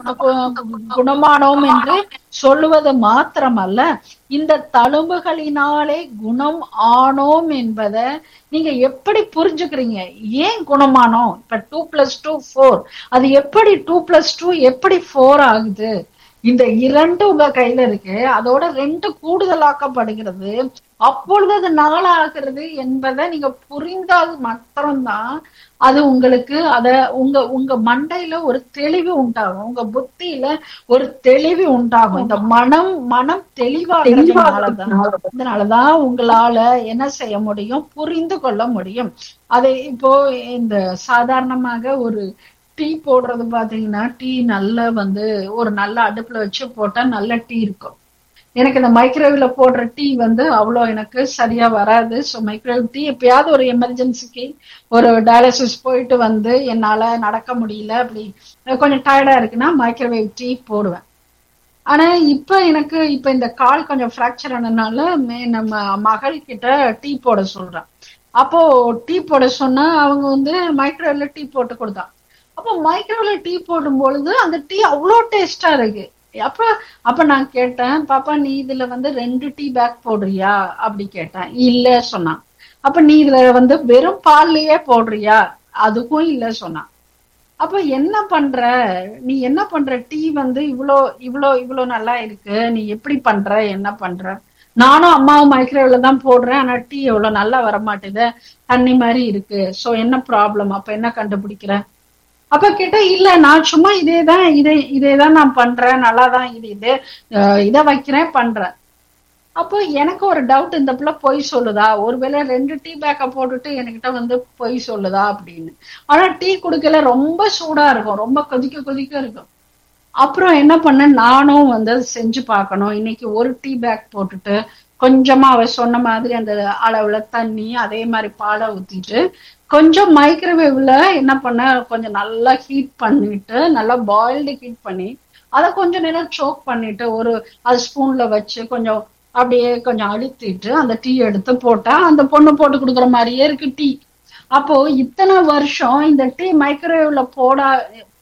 குணமானோம் என்று சொல்லுவது மாத்திரமல்ல இந்த தழும்புகளினாலே குணம் ஆனோம் என்பதை நீங்க எப்படி புரிஞ்சுக்கிறீங்க ஏன் குணமானோம் இப்ப டூ பிளஸ் டூ ஃபோர் அது எப்படி டூ பிளஸ் டூ எப்படி ஃபோர் ஆகுது இந்த இரண்டு உங்க கையில இருக்கு அதோட ரெண்டு கூடுதலாக்கப்படுகிறது அப்பொழுது அது நாளாகிறது என்பதை நீங்க புரிந்தால் மாத்திரம்தான் அது உங்களுக்கு அத உங்க உங்க மண்டையில ஒரு தெளிவு உண்டாகும் உங்க புத்தியில ஒரு தெளிவு உண்டாகும் இந்த மனம் மனம் தெளிவாகிறதுனாலதான் இதனாலதான் உங்களால என்ன செய்ய முடியும் புரிந்து கொள்ள முடியும் அதை இப்போ இந்த சாதாரணமாக ஒரு டீ போடுறது பாத்தீங்கன்னா டீ நல்லா வந்து ஒரு நல்ல அடுப்புல வச்சு போட்டா நல்ல டீ இருக்கும் எனக்கு இந்த மைக்ரோவேவ்ல போடுற டீ வந்து அவ்வளோ எனக்கு சரியா வராது ஸோ மைக்ரோவேவ் டீ எப்பயாவது ஒரு எமர்ஜென்சிக்கு ஒரு டயாலிசிஸ் போயிட்டு வந்து என்னால நடக்க முடியல அப்படி கொஞ்சம் டயர்டா இருக்குன்னா மைக்ரோவேவ் டீ போடுவேன் ஆனா இப்ப எனக்கு இப்ப இந்த கால் கொஞ்சம் ஃப்ராக்சர் ஆனதுனால நம்ம மகள் கிட்ட டீ போட சொல்றேன் அப்போ டீ போட சொன்னா அவங்க வந்து மைக்ரோவேவ்ல டீ போட்டு கொடுத்தான் அப்போ மைக்ரோவேவ்ல டீ போடும் பொழுது அந்த டீ அவ்வளோ டேஸ்டா இருக்கு அப்ப அப்ப நான் கேட்டேன் பாப்பா நீ இதுல வந்து ரெண்டு டீ பேக் போடுறியா அப்படி கேட்டேன் இல்ல சொன்னான் அப்ப நீ இதுல வந்து வெறும் பால்லயே போடுறியா அதுக்கும் இல்ல சொன்னான் அப்ப என்ன பண்ற நீ என்ன பண்ற டீ வந்து இவ்வளோ இவ்வளோ இவ்வளோ நல்லா இருக்கு நீ எப்படி பண்ற என்ன பண்ற நானும் அம்மாவும் மைக்ரோவேவ்ல தான் போடுறேன் ஆனா டீ எவ்வளவு நல்லா வர மாட்டேது தண்ணி மாதிரி இருக்கு சோ என்ன ப்ராப்ளம் அப்ப என்ன கண்டுபிடிக்கிற அப்ப கேட்டா இல்ல நான் சும்மா இதேதான் இதே இதேதான் நான் பண்றேன் நல்லா தான் இது இது இதை வைக்கிறேன் பண்றேன் அப்போ எனக்கு ஒரு டவுட் இந்த பிள்ளை பொய் சொல்லுதா ஒருவேளை ரெண்டு டீ பேக்கை போட்டுட்டு என்கிட்ட வந்து பொய் சொல்லுதா அப்படின்னு ஆனா டீ குடுக்கல ரொம்ப சூடா இருக்கும் ரொம்ப கொதிக்க கொதிக்க இருக்கும் அப்புறம் என்ன பண்ண நானும் வந்து செஞ்சு பார்க்கணும் இன்னைக்கு ஒரு டீ பேக் போட்டுட்டு கொஞ்சமா அவ சொன்ன மாதிரி அந்த அளவுல தண்ணி அதே மாதிரி பாலை ஊத்திட்டு கொஞ்சம் மைக்ரோவேவ்ல என்ன பண்ண கொஞ்சம் நல்லா ஹீட் பண்ணிட்டு நல்லா பாயில்டு ஹீட் பண்ணி அதை கொஞ்சம் நேரம் சோக் பண்ணிட்டு ஒரு அது ஸ்பூன்ல வச்சு கொஞ்சம் அப்படியே கொஞ்சம் அழுத்திட்டு அந்த டீ எடுத்து போட்டா அந்த பொண்ணு போட்டு கொடுக்குற மாதிரியே இருக்கு டீ அப்போ இத்தனை வருஷம் இந்த டீ மைக்ரோவேவ்ல போடா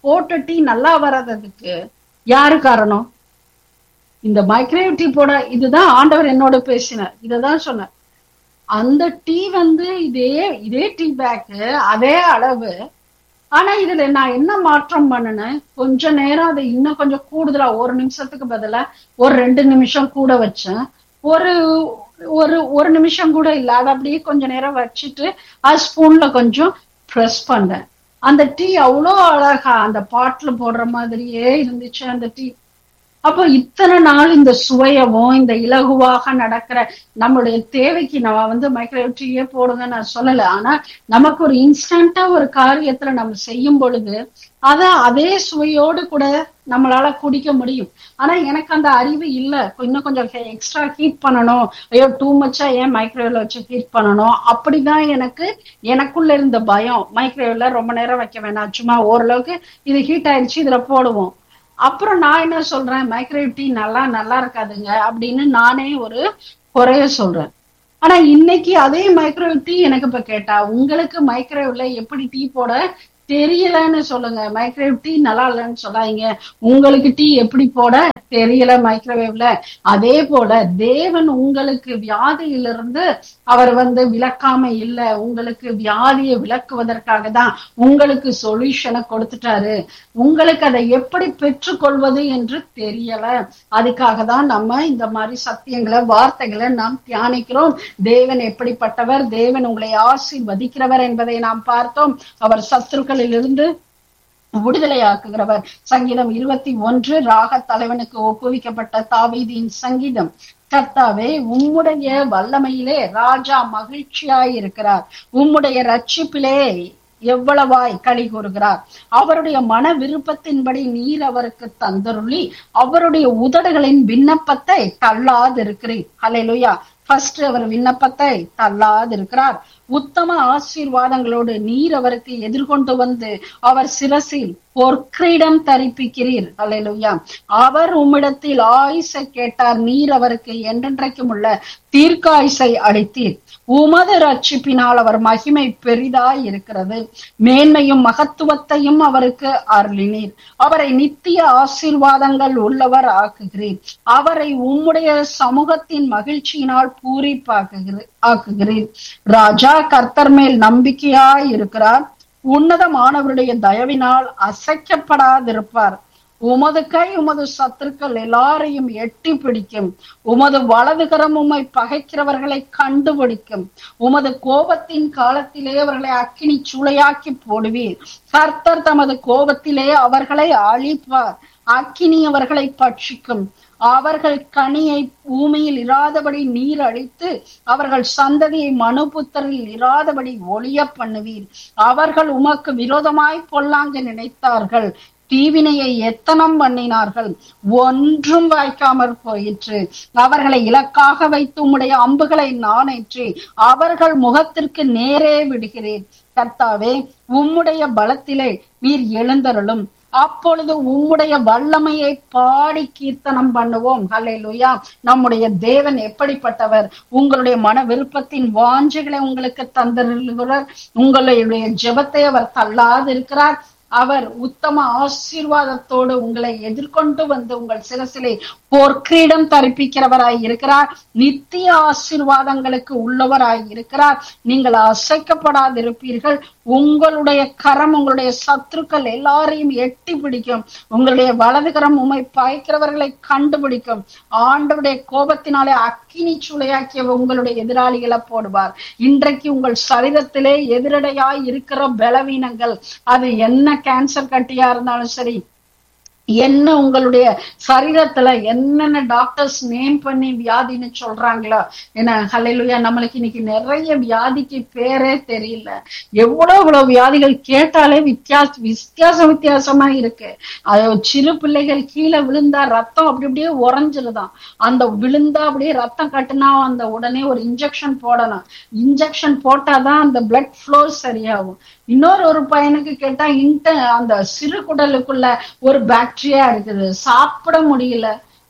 போட்ட டீ நல்லா வராததுக்கு யாரு காரணம் இந்த மைக்ரோவேவ் டீ போட இதுதான் ஆண்டவர் என்னோட பேசினார் இததான் சொன்னார் அந்த டீ வந்து இதே இதே டீ பேக் அதே அளவு ஆனா இதுல நான் என்ன மாற்றம் பண்ணினேன் கொஞ்ச நேரம் அதை இன்னும் கொஞ்சம் கூடுதலா ஒரு நிமிஷத்துக்கு பதிலா ஒரு ரெண்டு நிமிஷம் கூட வச்சேன் ஒரு ஒரு ஒரு நிமிஷம் கூட இல்ல அதை அப்படியே கொஞ்ச நேரம் வச்சுட்டு அது ஸ்பூன்ல கொஞ்சம் ப்ரெஸ் பண்ணேன் அந்த டீ அவ்வளோ அழகா அந்த பாட்டுல போடுற மாதிரியே இருந்துச்சு அந்த டீ அப்போ இத்தனை நாள் இந்த சுவையவும் இந்த இலகுவாக நடக்கிற நம்மளுடைய தேவைக்கு நம்ம வந்து மைக்ரோவேவ் டீயே போடுங்க நான் சொல்லல ஆனா நமக்கு ஒரு இன்ஸ்டன்டா ஒரு காரியத்துல நம்ம செய்யும் பொழுது அத அதே சுவையோடு கூட நம்மளால குடிக்க முடியும் ஆனா எனக்கு அந்த அறிவு இல்ல இன்னும் கொஞ்சம் எக்ஸ்ட்ரா ஹீட் பண்ணணும் ஐயோ டூ மச்சா ஏன் மைக்ரோவேவ்ல வச்சு ஹீட் பண்ணணும் அப்படிதான் எனக்கு எனக்குள்ள இருந்த பயம் மைக்ரோவேவ்ல ரொம்ப நேரம் வைக்க வேணாம் சும்மா ஓரளவுக்கு இது ஹீட் ஆயிடுச்சு இதுல போடுவோம் அப்புறம் நான் என்ன சொல்றேன் மைக்ரோவேவ் டீ நல்லா நல்லா இருக்காதுங்க அப்படின்னு நானே ஒரு குறைய சொல்றேன் ஆனா இன்னைக்கு அதே மைக்ரோவேவ் டீ எனக்கு இப்ப கேட்டா உங்களுக்கு மைக்ரோவேவ்ல எப்படி டீ போட தெரியலன்னு சொல்லுங்க மைக்ரோவேவ் டீ நல்லா இல்லைன்னு சொல்லாதீங்க உங்களுக்கு டீ எப்படி போட தெரியல மைக்ரோவேவ்ல அதே போல தேவன் உங்களுக்கு வியாதியிலிருந்து அவர் வந்து விளக்காம இல்ல உங்களுக்கு வியாதியை விளக்குவதற்காக தான் உங்களுக்கு சொல்யூஷனை கொடுத்துட்டாரு உங்களுக்கு அதை எப்படி பெற்றுக்கொள்வது என்று தெரியல அதுக்காக தான் நம்ம இந்த மாதிரி சத்தியங்களை வார்த்தைகளை நாம் தியானிக்கிறோம் தேவன் எப்படிப்பட்டவர் தேவன் உங்களை ஆசீர்வதிக்கிறவர் என்பதை நாம் பார்த்தோம் அவர் சத்துருக்களில் இருந்து விடுதலையாக்குகிறவர் சங்கீதம் இருபத்தி ஒன்று ராக தலைவனுக்கு ஒப்புவிக்கப்பட்ட தாவீதின் சங்கீதம் கர்த்தாவே உம்முடைய வல்லமையிலே ராஜா மகிழ்ச்சியாய் இருக்கிறார் உம்முடைய ரட்சிப்பிலே எவ்வளவாய் களி கூறுகிறார் அவருடைய மன விருப்பத்தின்படி நீர் அவருக்கு தந்தருளி அவருடைய உதடுகளின் விண்ணப்பத்தை தள்ளாதிருக்கிறீர் ஹalleluya ஃபர்ஸ்ட் அவர் விண்ணப்பத்தை தள்ளாதிருக்கிறார் உத்தம ஆசீர்வாதங்களோடு நீர் அவருக்கு எதிர்கொண்டு வந்து அவர் சிரசில் பொற்கிரீடம் தரிப்பிக்கிறீர் அல்லேலூயா அவர் உம்மிடத்தில் ஆயுசை கேட்டார் நீர் அவருக்கு என்றென்றைக்கும் உள்ள தீர்க்காயுசை அளித்தீர் உமது ரட்சிப்பினால் அவர் மகிமை பெரிதாய் இருக்கிறது மேன்மையும் மகத்துவத்தையும் அவருக்கு அருளினீர் அவரை நித்திய ஆசீர்வாதங்கள் உள்ளவர் ஆக்குகிறீர் அவரை உம்முடைய சமூகத்தின் மகிழ்ச்சியினால் பூரிப்பாக்குகிறீர் ஆக்குகிறீர் ராஜா கர்த்தர் மேல் நம்பிக்கையாய் இருக்கிறார் உன்னதமானவருடைய தயவினால் அசைக்கப்படாதிருப்பார் உமது கை உமது சத்துருக்கள் எல்லாரையும் எட்டி பிடிக்கும் உமது வலதுகரம் உம்மை பகைக்கிறவர்களை கண்டுபிடிக்கும் உமது கோபத்தின் காலத்திலே அவர்களை அக்கினி சூளையாக்கி போடுவீர் கர்த்தர் தமது கோபத்திலே அவர்களை அழிப்பார் அக்கினி அவர்களை பட்சிக்கும் அவர்கள் கனியை பூமியில் இராதபடி நீர் அழித்து அவர்கள் சந்ததியை மனுபுத்தரில் இராதபடி ஒளிய பண்ணுவீர் அவர்கள் உமக்கு விரோதமாய் பொல்லாங்க நினைத்தார்கள் தீவினையை எத்தனம் பண்ணினார்கள் ஒன்றும் வாய்க்காமற் போயிற்று அவர்களை இலக்காக வைத்து உம்முடைய அம்புகளை நானேற்றி அவர்கள் முகத்திற்கு நேரே விடுகிறேன் கர்த்தாவே உம்முடைய பலத்திலே நீர் எழுந்தருளும் அப்பொழுது உம்முடைய வல்லமையை பாடி கீர்த்தனம் பண்ணுவோம் ஹalleluya நம்முடைய தேவன் எப்படிப்பட்டவர் உங்களுடைய மன விருப்பத்தின் வாஞ்சைகளை உங்களுக்கு தந்திருக்கிறார் உங்களுடைய ஜெபத்தை அவர் தள்ளாது இருக்கிறார் அவர் உத்தம ஆசீர்வாதத்தோடு உங்களை எதிர்கொண்டு வந்து உங்கள் சிரசிலே போர்க்கிரீடம் தரிப்பிக்கிறவராய் இருக்கிறார் நித்திய ஆசீர்வாதங்களுக்கு உள்ளவராய் இருக்கிறார் நீங்கள் அசைக்கப்படாதிருப்பீர்கள் உங்களுடைய கரம் உங்களுடைய சத்துருக்கள் எல்லாரையும் எட்டி பிடிக்கும் உங்களுடைய வலது கரம் உண்மை பாய்க்கிறவர்களை கண்டுபிடிக்கும் ஆண்டவருடைய கோபத்தினாலே அக்கினி சூளையாக்கிய உங்களுடைய எதிராளிகளை போடுவார் இன்றைக்கு உங்கள் சரீரத்திலே எதிரடையாய் இருக்கிற பலவீனங்கள் அது என்ன கேன்சர் கட்டியா இருந்தாலும் சரி என்ன உங்களுடைய சரீரத்துல என்னென்ன டாக்டர்ஸ் நேம் பண்ணி வியாதின்னு சொல்றாங்களோ என்ன ஹலையிலுயா நம்மளுக்கு இன்னைக்கு நிறைய வியாதிக்கு பேரே தெரியல எவ்வளவு இவ்வளவு வியாதிகள் கேட்டாலே வித்தியாச வித்தியாச வித்தியாசமா இருக்கு அது சிறு பிள்ளைகள் கீழே விழுந்தா ரத்தம் அப்படி அப்படியே உறைஞ்சிருதான் அந்த விழுந்தா அப்படியே ரத்தம் கட்டுனா அந்த உடனே ஒரு இன்ஜெக்ஷன் போடணும் இன்ஜெக்ஷன் போட்டாதான் அந்த பிளட் ஃப்ளோ சரியாகும் இன்னொரு ஒரு பையனுக்கு கேட்டா இன்ட அந்த சிறு குடலுக்குள்ள ஒரு பாக்டீரியா இருக்குது சாப்பிட முடியல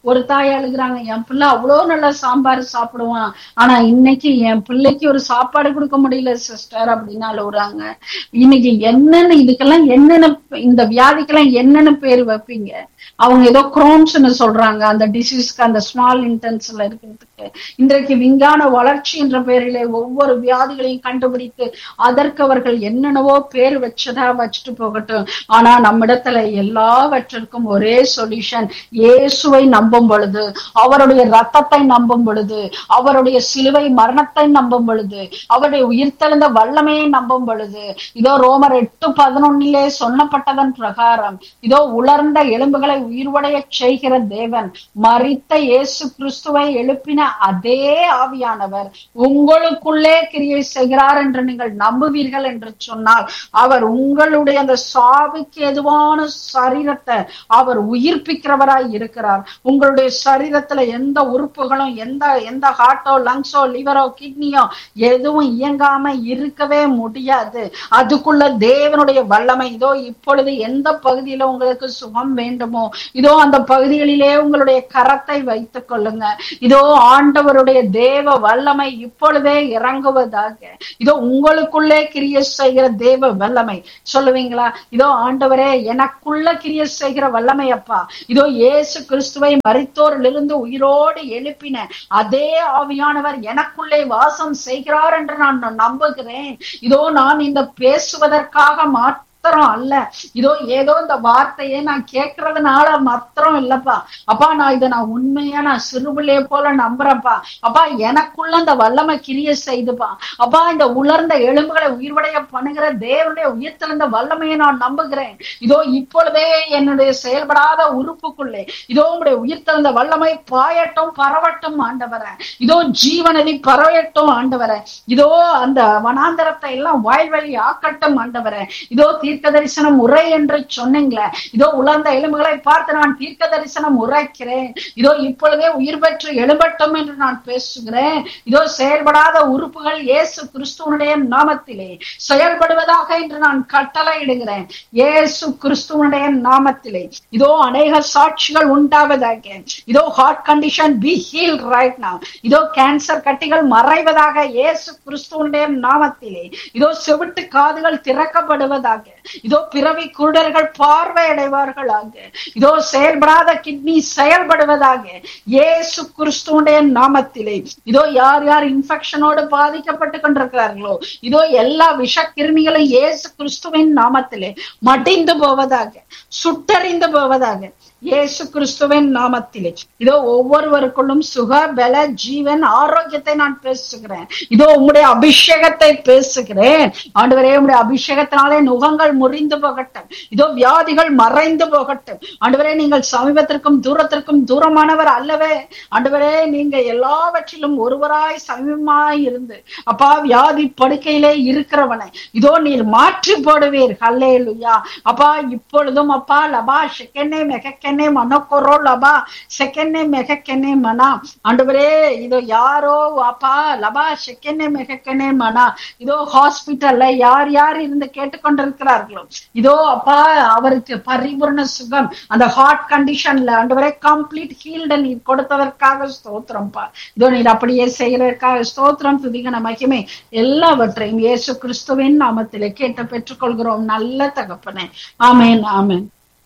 ஒரு தாய் அழுகுறாங்க என் பிள்ளை அவ்வளவு நல்லா சாம்பார் சாப்பிடுவான் ஆனா இன்னைக்கு என் பிள்ளைக்கு ஒரு சாப்பாடு கொடுக்க முடியல சிஸ்டர் அப்படின்னு அழுகுறாங்க இன்னைக்கு என்னன்னு இதுக்கெல்லாம் என்னென்ன இந்த வியாதிக்கெல்லாம் என்னென்ன பேர் வைப்பீங்க அவங்க ஏதோ குரோன்ஸ்னு சொல்றாங்க அந்த டிசீஸ்க்கு அந்த ஸ்மால் இன்டென்ஸ்ல இருக்கிறதுக்கு இன்றைக்கு விஞ்ஞான வளர்ச்சி என்ற பெயரிலே ஒவ்வொரு வியாதிகளையும் கண்டுபிடித்து அதற்கு அவர்கள் என்னென்னவோ பேர் வச்சதா வச்சுட்டு போகட்டும் ஆனா நம்மிடத்துல எல்லாவற்றிற்கும் ஒரே சொல்யூஷன் இயேசுவை நம்பும் பொழுது அவருடைய ரத்தத்தை நம்பும் பொழுது அவருடைய சிலுவை மரணத்தை நம்பும் பொழுது அவருடைய உயிர்த்தெழுந்த வல்லமையை நம்பும் பொழுது இதோ ரோமர் எட்டு பதினொன்னிலே சொன்னப்பட்டதன் பிரகாரம் இதோ உலர்ந்த எலும்புகளை உயிர்வடைய செய்கிற தேவன் மரித்த இயேசு கிறிஸ்துவை எழுப்பின அதே ஆவியானவர் உங்களுக்குள்ளே கிரியை செய்கிறார் என்று நீங்கள் நம்புவீர்கள் என்று சொன்னால் அவர் உங்களுடைய அந்த சாவுக்கு எதுவான சரீரத்தை அவர் உயிர்ப்பிக்கிறவராய் இருக்கிறார் உங்களுடைய சரீரத்துல எந்த உறுப்புகளும் எந்த எந்த ஹார்ட்டோ லங்ஸோ லிவரோ கிட்னியோ எதுவும் இயங்காம இருக்கவே முடியாது அதுக்குள்ள தேவனுடைய வல்லமை இதோ இப்பொழுது எந்த பகுதியில உங்களுக்கு சுகம் வேண்டுமோ இதோ அந்த பகுதிகளிலே உங்களுடைய கரத்தை வைத்துக் கொள்ளுங்க இதோ ஆண்டவருடைய தேவ வல்லமை இப்பொழுதே இறங்குவதாக இதோ உங்களுக்குள்ளே கிரிய செய்கிற தேவ வல்லமை சொல்லுவீங்களா இதோ ஆண்டவரே எனக்குள்ள கிரிய செய்கிற வல்லமை அப்பா இதோ இயேசு கிறிஸ்துவை மரித்தோரிலிருந்து உயிரோடு எழுப்பின அதே ஆவியானவர் எனக்குள்ளே வாசம் செய்கிறார் என்று நான் நம்புகிறேன் இதோ நான் இந்த பேசுவதற்காக மாற்ற மாத்திரம் அல்ல இதோ ஏதோ இந்த வார்த்தையை நான் கேட்கறதுனால மாத்திரம் இல்லப்பா அப்பா நான் இதை நான் உண்மையா நான் சிறுபிள்ளைய போல நம்புறேன்ப்பா அப்பா எனக்குள்ள இந்த வல்லமை கிரிய செய்துப்பா அப்பா இந்த உலர்ந்த எலும்புகளை உயிர்வடைய பண்ணுகிற தேவனுடைய உயிர்த்தெழுந்த வல்லமையை நான் நம்புகிறேன் இதோ இப்பொழுதே என்னுடைய செயல்படாத உறுப்புக்குள்ளே இதோ உங்களுடைய உயிர்த்தெழுந்த வல்லமை பாயட்டும் பரவட்டும் ஆண்டவர இதோ ஜீவனதி பரவட்டும் ஆண்டவர இதோ அந்த வனாந்தரத்தை எல்லாம் வாய்வழி ஆக்கட்டும் ஆண்டவர இதோ தீர்க்க தரிசனம் உரை என்று சொன்னீங்களே இதோ உலர்ந்த எலும்புகளை பார்த்து நான் தீர்க்க தரிசனம் உரைக்கிறேன் இதோ இப்பொழுதே உயிர் பெற்று எழும்பட்டும் என்று நான் பேசுகிறேன் இதோ செயல்படாத உறுப்புகள் இயேசு கிறிஸ்துவனுடைய நாமத்திலே செயல்படுவதாக என்று நான் கட்டளை இடுகிறேன் இயேசு கிறிஸ்துவனுடைய நாமத்திலே இதோ அநேக சாட்சிகள் உண்டாவதாக இதோ heart condition be heal right now இதோ கேன்சர் கட்டிகள் மறைவதாக இயேசு கிறிஸ்துவனுடைய நாமத்திலே இதோ செவிட்டு காதுகள் திறக்கப்படுவதாக இதோ பிறவி குருடர்கள் பார்வையடைவார்களாக இதோ செயல்படாத கிட்னி செயல்படுவதாக இயேசு கிறிஸ்துவனுடைய நாமத்திலே இதோ யார் யார் இன்ஃபெக்ஷனோடு பாதிக்கப்பட்டு கொண்டிருக்கிறார்களோ இதோ எல்லா விஷ கிருமிகளும் இயேசு கிறிஸ்துவின் நாமத்திலே மடிந்து போவதாக சுட்டறிந்து போவதாக இயேசு கிறிஸ்துவின் நாமத்திலே இதோ ஒவ்வொருவருக்குள்ளும் சுக பல ஜீவன் ஆரோக்கியத்தை நான் பேசுகிறேன் இதோ உம்முடைய அபிஷேகத்தை பேசுகிறேன் ஆண்டவரே உம்முடைய அபிஷேகத்தினாலே நுகங்கள் முறிந்து போகட்டும் இதோ வியாதிகள் மறைந்து போகட்டும் ஆண்டவரே நீங்கள் சமீபத்திற்கும் தூரத்திற்கும் தூரமானவர் அல்லவே ஆண்டவரே நீங்க எல்லாவற்றிலும் ஒருவராய் சமீபமாய் இருந்து அப்பா வியாதி படுக்கையிலே இருக்கிறவனை இதோ நீர் மாற்றி போடுவீர் ஹல்லே லுயா அப்பா இப்பொழுதும் அப்பா லபா ஷெக்கென்னே மெகக்கென்னே மனக்கொரோ லபா செகென்னே மெகக்கென்னே மனா ஆண்டவரே இதோ யாரோ அப்பா லபா செகென்னே மெகக்கென்னே மனா இதோ ஹாஸ்பிட்டல்ல யார் யார் இருந்து கேட்டுக்கொண்டிருக்கிறார்களோ இதோ அப்பா அவருக்கு பரிபூர்ண சுகம் அந்த ஹார்ட் கண்டிஷன்ல ஆண்டவரே கம்ப்ளீட் ஹீல்ட நீர் கொடுத்ததற்காக ஸ்தோத்திரம்ப்பா இதோ நீர் அப்படியே செய்யறதற்காக ஸ்தோத்திரம் துதிகன மகிமை எல்லாவற்றையும் இயேசு கிறிஸ்துவின் நாமத்திலே கேட்டு பெற்றுக்கொள்கிறோம் நல்ல தகப்பனே ஆமேன் ஆமேன்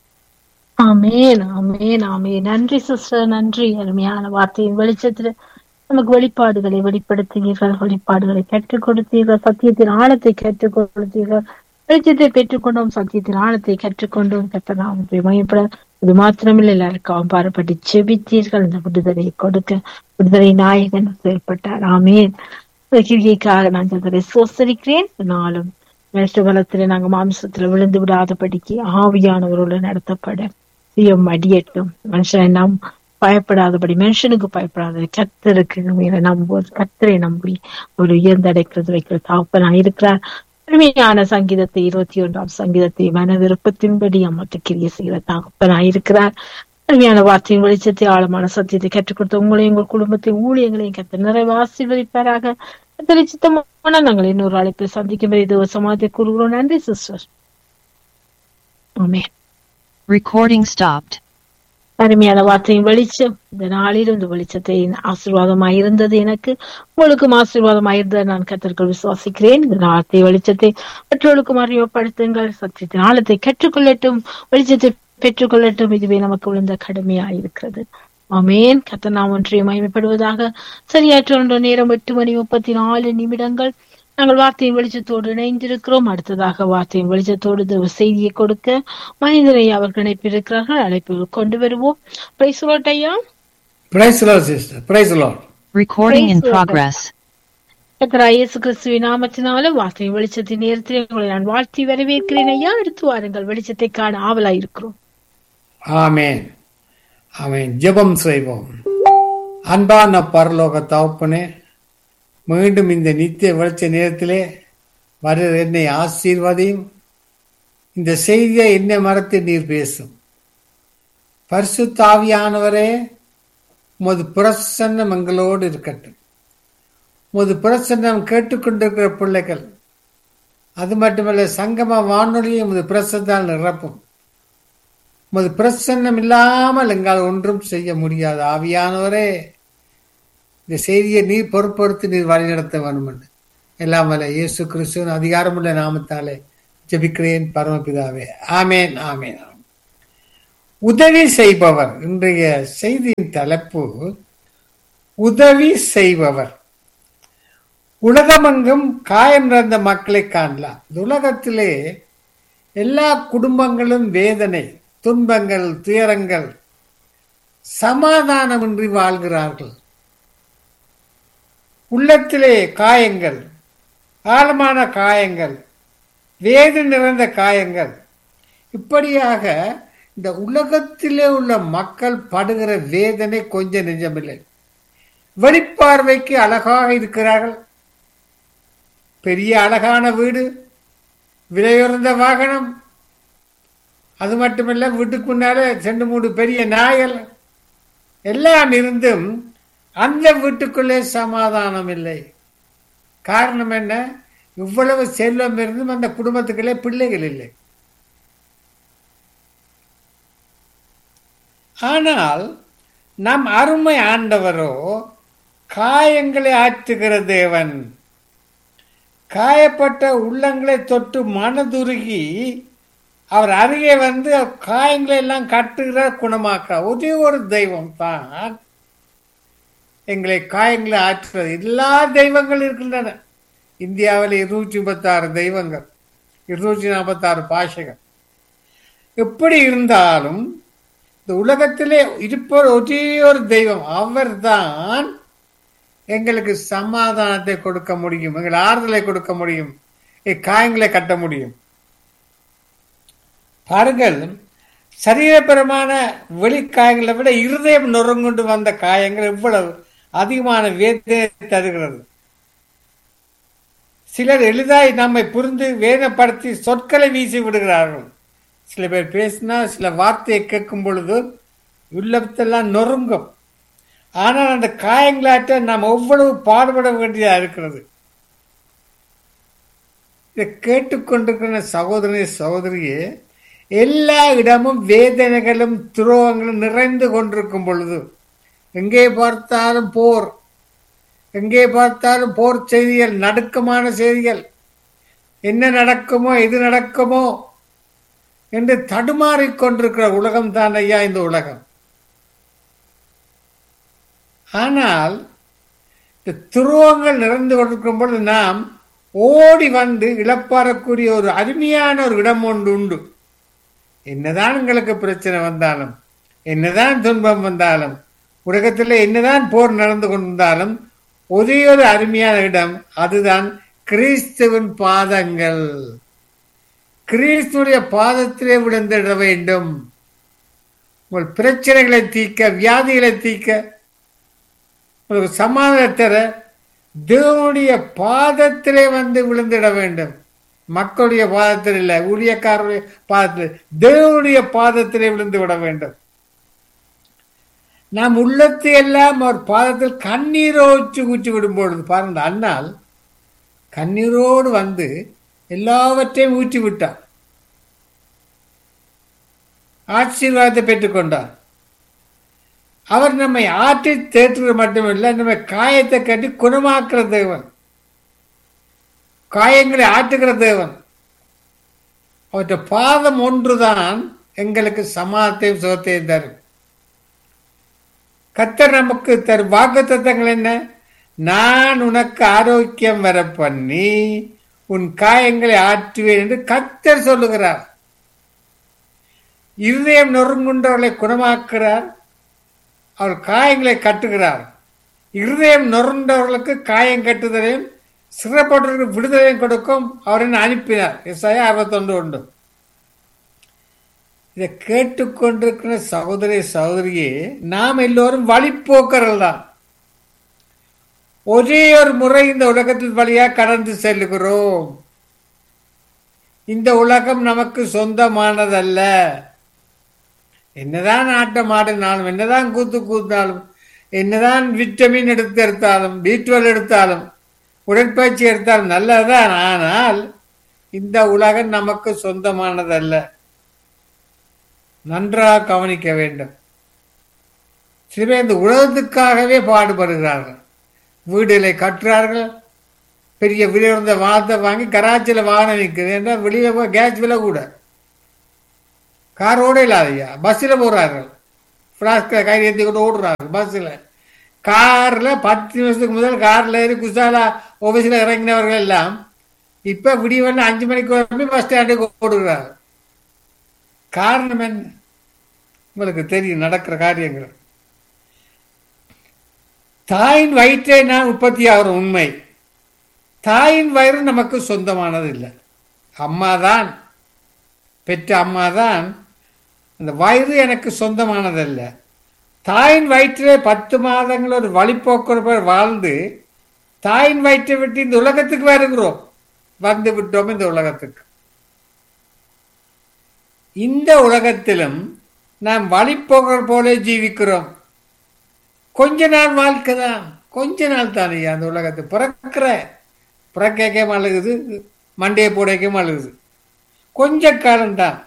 ஆமேன் ஆமேன் ஆமேன் நன்றி சிஸ்டர் நன்றி அருமையான வார்த்தையின் வெளிச்சத்துல நமக்கு வெளிப்பாடுகளை வெளிப்படுத்துவீர்கள் வெளிப்பாடுகளை கற்றுக் கொடுத்தீர்கள் சத்தியத்தின் ஆழத்தை கற்றுக் கொடுத்தீர்கள் வெளிச்சத்தை பெற்றுக்கொண்டோம் சத்தியத்தின் ஆழத்தை கற்றுக்கொண்டோம் கத்தலாம் மயப்பட இது மாத்திரமில்லை எல்லாருக்கும் பாரப்பட்டு செபித்தீர்கள் இந்த விடுதலை கொடுக்க விடுதலை நாயகன் செயல்பட்டார் ஆமேன் கிரிகைக்காக நான் அதனை சோசரிக்கிறேன் நாளும் பலத்துல நாங்க மாம்சத்துல விழுந்து விடாதபடிக்கு ஆவியானவரோடு நடத்தப்பட சுயம் அடியட்டும் மனுஷனை நாம் பயப்படாதபடி மனுஷனுக்கு பயப்படாத கத்தருக்கு மேல நம்புவது கத்தரை நம்பி ஒரு உயர்ந்தடைக்கிறது வைக்கிற தாப்பனா இருக்கிறார் அருமையான சங்கீதத்தை இருபத்தி ஒன்றாம் சங்கீதத்தை மன விருப்பத்தின்படி அம்மத்து கிரிய செய்கிற தகப்பனா இருக்கிறார் அருமையான வார்த்தையின் வெளிச்சத்தை ஆழமான சத்தியத்தை கற்றுக் கொடுத்த உங்களையும் உங்கள் குடும்பத்தையும் ஊழியங்களையும் கத்த நிறைவு ஆசீர்வதிப்பாராக கத்தரை சித்தமான நாங்கள் இன்னொரு அழைப்பில் சந்திக்கும் இது சமாதி கூறுகிறோம் நன்றி சிஸ்டர் ஆமே Recording stopped. அருமையான வார்த்தையின் வெளிச்சம் இந்த நாளில் இந்த வெளிச்சத்தை ஆசீர்வாதமாய் இருந்தது எனக்கு உங்களுக்கும் ஆசீர்வாதமாய் இருந்தது நான் கத்தர்கள் விசுவாசிக்கிறேன் இந்த வார்த்தை வெளிச்சத்தை மற்றவர்களுக்கும் அறிமுகப்படுத்துங்கள் சத்தியத்தின் ஆழத்தை கற்றுக்கொள்ளட்டும் வெளிச்சத்தை பெற்றுக்கொள்ளட்டும் இதுவே நமக்கு விழுந்த கடமையா இருக்கிறது ஆமேன் கத்த நாம் ஒன்றிய மகிமைப்படுவதாக சரியாற்ற ஒன்று நேரம் எட்டு மணி முப்பத்தி நாலு நிமிடங்கள் நாங்கள் வார்த்தையின் வெளிச்சத்தோடு இணைந்திருக்கிறோம் அடுத்ததாக வார்த்தையின் வெளிச்சத்தோடு தேவ செய்தியை கொடுக்க மனிதரை அவர்கள் இணைப்பிருக்கிறார்கள் அழைப்பு கொண்டு வருவோம் பிரைஸ் ஐயா Praise the Lord, sister. Praise the Lord. Recording in Praise the Lord. progress. கர்த்தராகிய இயேசு கிறிஸ்துவின் நாமத்தினால வார்த்தையின் வெளிச்சத்தின் நேரத்தில் உங்களை நான் வாழ்த்தி வரவேற்கிறேன் ஐயா எடுத்து வாருங்கள் வெளிச்சத்தை காண ஆவலாயிருக்கிறோம் ஆமென் ஆமென் ஜெபம் செய்வோம் அன்பான பரலோக தகப்பனே மீண்டும் இந்த நித்திய வெளிச்ச நேரத்திலே வருகிற என்னை ஆசீர்வதியும் இந்த செய்தியை என்னை மறத்து நீர் பேசும் பரிசுத்தாவியானவரே உமது பிரசன்னம் எங்களோடு இருக்கட்டும் உமது பிரசன்னம் கேட்டுக்கொண்டிருக்கிற பிள்ளைகள் அது மட்டுமல்ல சங்கம வானொலியை உமது பிரசத்தால் நிரப்பும் உமது பிரசன்னம் இல்லாமல் எங்களால் ஒன்றும் செய்ய முடியாது ஆவியானவரே இந்த செய்தியை நீர் பொறுப்படுத்தி நீர் வழிநடத்த வேண்டும் என்று எல்லாம் வல்ல இயேசு கிறிஸ்துவின் அதிகாரமுள்ள நாமத்தாலே ஜெபிக்கிறேன் பரமபிதாவே ஆமேன் ஆமேன் ஆமேன். உதவி செய்பவர் இன்றைய செய்தியின் தலைப்பு உதவி செய்பவர் உலகமெங்கும் காயம் நிறைந்த மக்களை காணலாம் இந்த உலகத்திலே எல்லா குடும்பங்களும் வேதனை துன்பங்கள் துயரங்கள் சமாதானமின்றி வாழ்கிறார்கள் உள்ளத்திலே காயங்கள் ஆழமான காயங்கள் வேதனை நிறைந்த காயங்கள் இப்படியாக இந்த உலகத்திலே உள்ள மக்கள் படுகிற வேதனை கொஞ்சம் நிஜமில்லை வெளிப்பார்வைக்கு அழகாக இருக்கிறார்கள் பெரிய அழகான வீடு விலையுறந்த வாகனம் அது மட்டுமல்ல வீட்டுக்கு முன்னாலே ரெண்டு மூணு பெரிய நாயல் எல்லாம் இருந்தும் அந்த வீட்டுக்குள்ளே சமாதானம் இல்லை காரணம் என்ன இவ்வளவு செல்வம் இருந்தும் அந்த குடும்பத்துக்குள்ளே பிள்ளைகள் இல்லை ஆனால் நம் அருமை ஆண்டவரோ காயங்களை ஆற்றுகிற தேவன் காயப்பட்ட உள்ளங்களை தொட்டு மனதுருகி அவர் அருகே வந்து காயங்களை எல்லாம் கட்டுகிறார் குணமாக்குறார் ஒரே ஒரு தெய்வம் தான் எங்களை காயங்களை ஆற்றுறது எல்லா தெய்வங்கள் இருக்கின்றன இந்தியாவில் இருநூற்றி முப்பத்தாறு தெய்வங்கள் இருநூற்றி நாற்பத்தாறு பாஷைகள் எப்படி இருந்தாலும் இந்த உலகத்திலே இருப்பவர் ஒரே ஒரு தெய்வம் அவர்தான் எங்களுக்கு சமாதானத்தை கொடுக்க முடியும் எங்கள் ஆறுதலை கொடுக்க முடியும் எ- காயங்களை கட்ட முடியும் பாருங்கள் சரீரபரமான வெளிக்காயங்களை விட இருதயம் நொறுங்குண்டு வந்த காயங்கள் எவ்வளவு அதிகமான வேதனை தருகிறது சிலர் எளிதாய் நம்மை புரிந்து வேதப்படுத்தி சொற்களை வீசி விடுகிறார்கள் சில பேர் பேசினா சில வார்த்தையை கேட்கும் பொழுது உள்ளத்தெல்லாம் நொறுங்கும் ஆனால் அந்த காயங்களாட்ட நாம் எவ்வளவு பாடுபட வேண்டியதா இருக்கிறது இதை கேட்டுக்கொண்டிருக்கிற சகோதரனே சகோதரியே எல்லா இடமும் வேதனைகளும் துரோகங்களும் நிறைந்து கொண்டிருக்கும் பொழுது எங்கே பார்த்தாலும் போர் எங்கே பார்த்தாலும் போர் செய்திகள் நடுக்கமான செய்திகள் என்ன நடக்குமோ எது நடக்குமோ என்று தடுமாறிக் கொண்டிருக்கிற உலகம் தான் ஐயா இந்த உலகம் ஆனால் இந்த துருவங்கள் நிறைந்து கொண்டிருக்கும் பொழுது நாம் ஓடி வந்து இழப்பாறக்கூடிய ஒரு அருமையான ஒரு இடம் ஒன்று உண்டு என்னதான் உங்களுக்கு பிரச்சனை வந்தாலும் என்னதான் துன்பம் வந்தாலும் உலகத்தில் என்னதான் போர் நடந்து கொண்டிருந்தாலும் ஒரே ஒரு அருமையான இடம் அதுதான் கிறிஸ்துவின் பாதங்கள் கிறிஸ்துடைய பாதத்திலே விழுந்திட வேண்டும் உங்கள் பிரச்சனைகளை தீர்க்க வியாதிகளை தீர்க்க உங்களுக்கு சமாதானம் தர தேவனுடைய பாதத்திலே வந்து விழுந்திட வேண்டும் மக்களுடைய பாதத்தில் இல்லை ஊழியக்காரருடைய பாதத்தில் தேவனுடைய பாதத்திலே விழுந்து விட வேண்டும் நாம் உள்ளத்தை எல்லாம் அவர் பாதத்தில் கண்ணீரோச்சு ஊற்றி விடும் பொழுது பாருங்க அண்ணால் கண்ணீரோடு வந்து எல்லாவற்றையும் ஊற்றி விட்டார் ஆசீர்வாதத்தை பெற்றுக்கொண்டார் அவர் நம்மை ஆற்றி தேற்றுறது மட்டுமில்லை நம்மை காயத்தை கட்டி குணமாக்குற தேவன் காயங்களை ஆற்றுகிற தேவன் அவற்றை பாதம் ஒன்றுதான் எங்களுக்கு சமாதத்தையும் சுகத்தையும் தரும் கத்தர் நமக்கு தரும் வாக்கு தத்தங்கள் என்ன நான் உனக்கு ஆரோக்கியம் வர பண்ணி உன் காயங்களை ஆற்றுவேன் என்று கத்தர் சொல்லுகிறார் இருதயம் நொறுங்குன்றவர்களை குணமாக்குறார் அவர் காயங்களை கட்டுகிறார் இருதயம் நொறுண்டவர்களுக்கு காயம் கட்டுதலையும் சிறப்பட்டவர்களுக்கு விடுதலையும் கொடுக்கும் அவர் என்ன அனுப்பினார் எஸ்ஐயா அறுபத்தொன்று உண்டு இதை கேட்டுக்கொண்டிருக்கிற சகோதரி சகோதரியே நாம் எல்லோரும் வழிப்போக்கர்கள் தான் ஒரே ஒரு முறை இந்த உலகத்தில் வழியா கடந்து செல்லுகிறோம் இந்த உலகம் நமக்கு சொந்தமானதல்ல என்னதான் ஆட்டம் ஆடினாலும் என்னதான் கூத்து கூத்தாலும் என்னதான் விட்டமின் எடுத்து எடுத்தாலும் பீட்வல் எடுத்தாலும் உடற்பயிற்சி எடுத்தாலும் நல்லதுதான் ஆனால் இந்த உலகம் நமக்கு சொந்தமானதல்ல நன்றாக கவனிக்க வேண்டும் சில பேர் இந்த உலகத்துக்காகவே பாடுபடுகிறார்கள் வீடுகளை கட்டுறார்கள் பெரிய விலையுறந்த வாகனத்தை வாங்கி கராச்சியில் வாகனம் நிற்குது என்றால் வெளியில போய் கேஸ் விலை கூட காரோட இல்லாதையா பஸ்ஸில் போகிறார்கள் ஃப்ளாஸ்கில் கை ஏற்றி கொண்டு ஓடுறாங்க பஸ்ஸில் காரில் பத்து நிமிஷத்துக்கு முதல் காரில் ஏறி குசாலா ஆஃபீஸில் இறங்கினவர்கள் எல்லாம் இப்போ விடிய அஞ்சு மணிக்கு வரப்பி பஸ் ஸ்டாண்டுக்கு ஓடுகிறார்கள் காரணம் என்ன உங்களுக்கு தெரியும் நடக்கிற காரியங்கள் தாயின் வயிற்றை நான் உற்பத்தி ஆகிற உண்மை தாயின் வயிறு நமக்கு சொந்தமானது இல்லை அம்மா தான் பெற்ற அம்மா தான் அந்த வயிறு எனக்கு சொந்தமானதல்ல தாயின் வயிற்றிலே பத்து மாதங்கள் ஒரு வழிபோக்குற வாழ்ந்து தாயின் வயிற்றை விட்டு இந்த உலகத்துக்கு வருகிறோம் வந்து விட்டோம் இந்த உலகத்துக்கு இந்த உலகத்திலும் நாம் வழிபோகிற போல ஜீவிக்கிறோம் கொஞ்ச நாள் வாழ்க்கை தான் கொஞ்ச நாள் தானே அந்த உலகத்தை பிறக்கிற பிறக்க அழுகுது மண்டையை போடைக்கும் அழுகுது கொஞ்ச காலம்தான்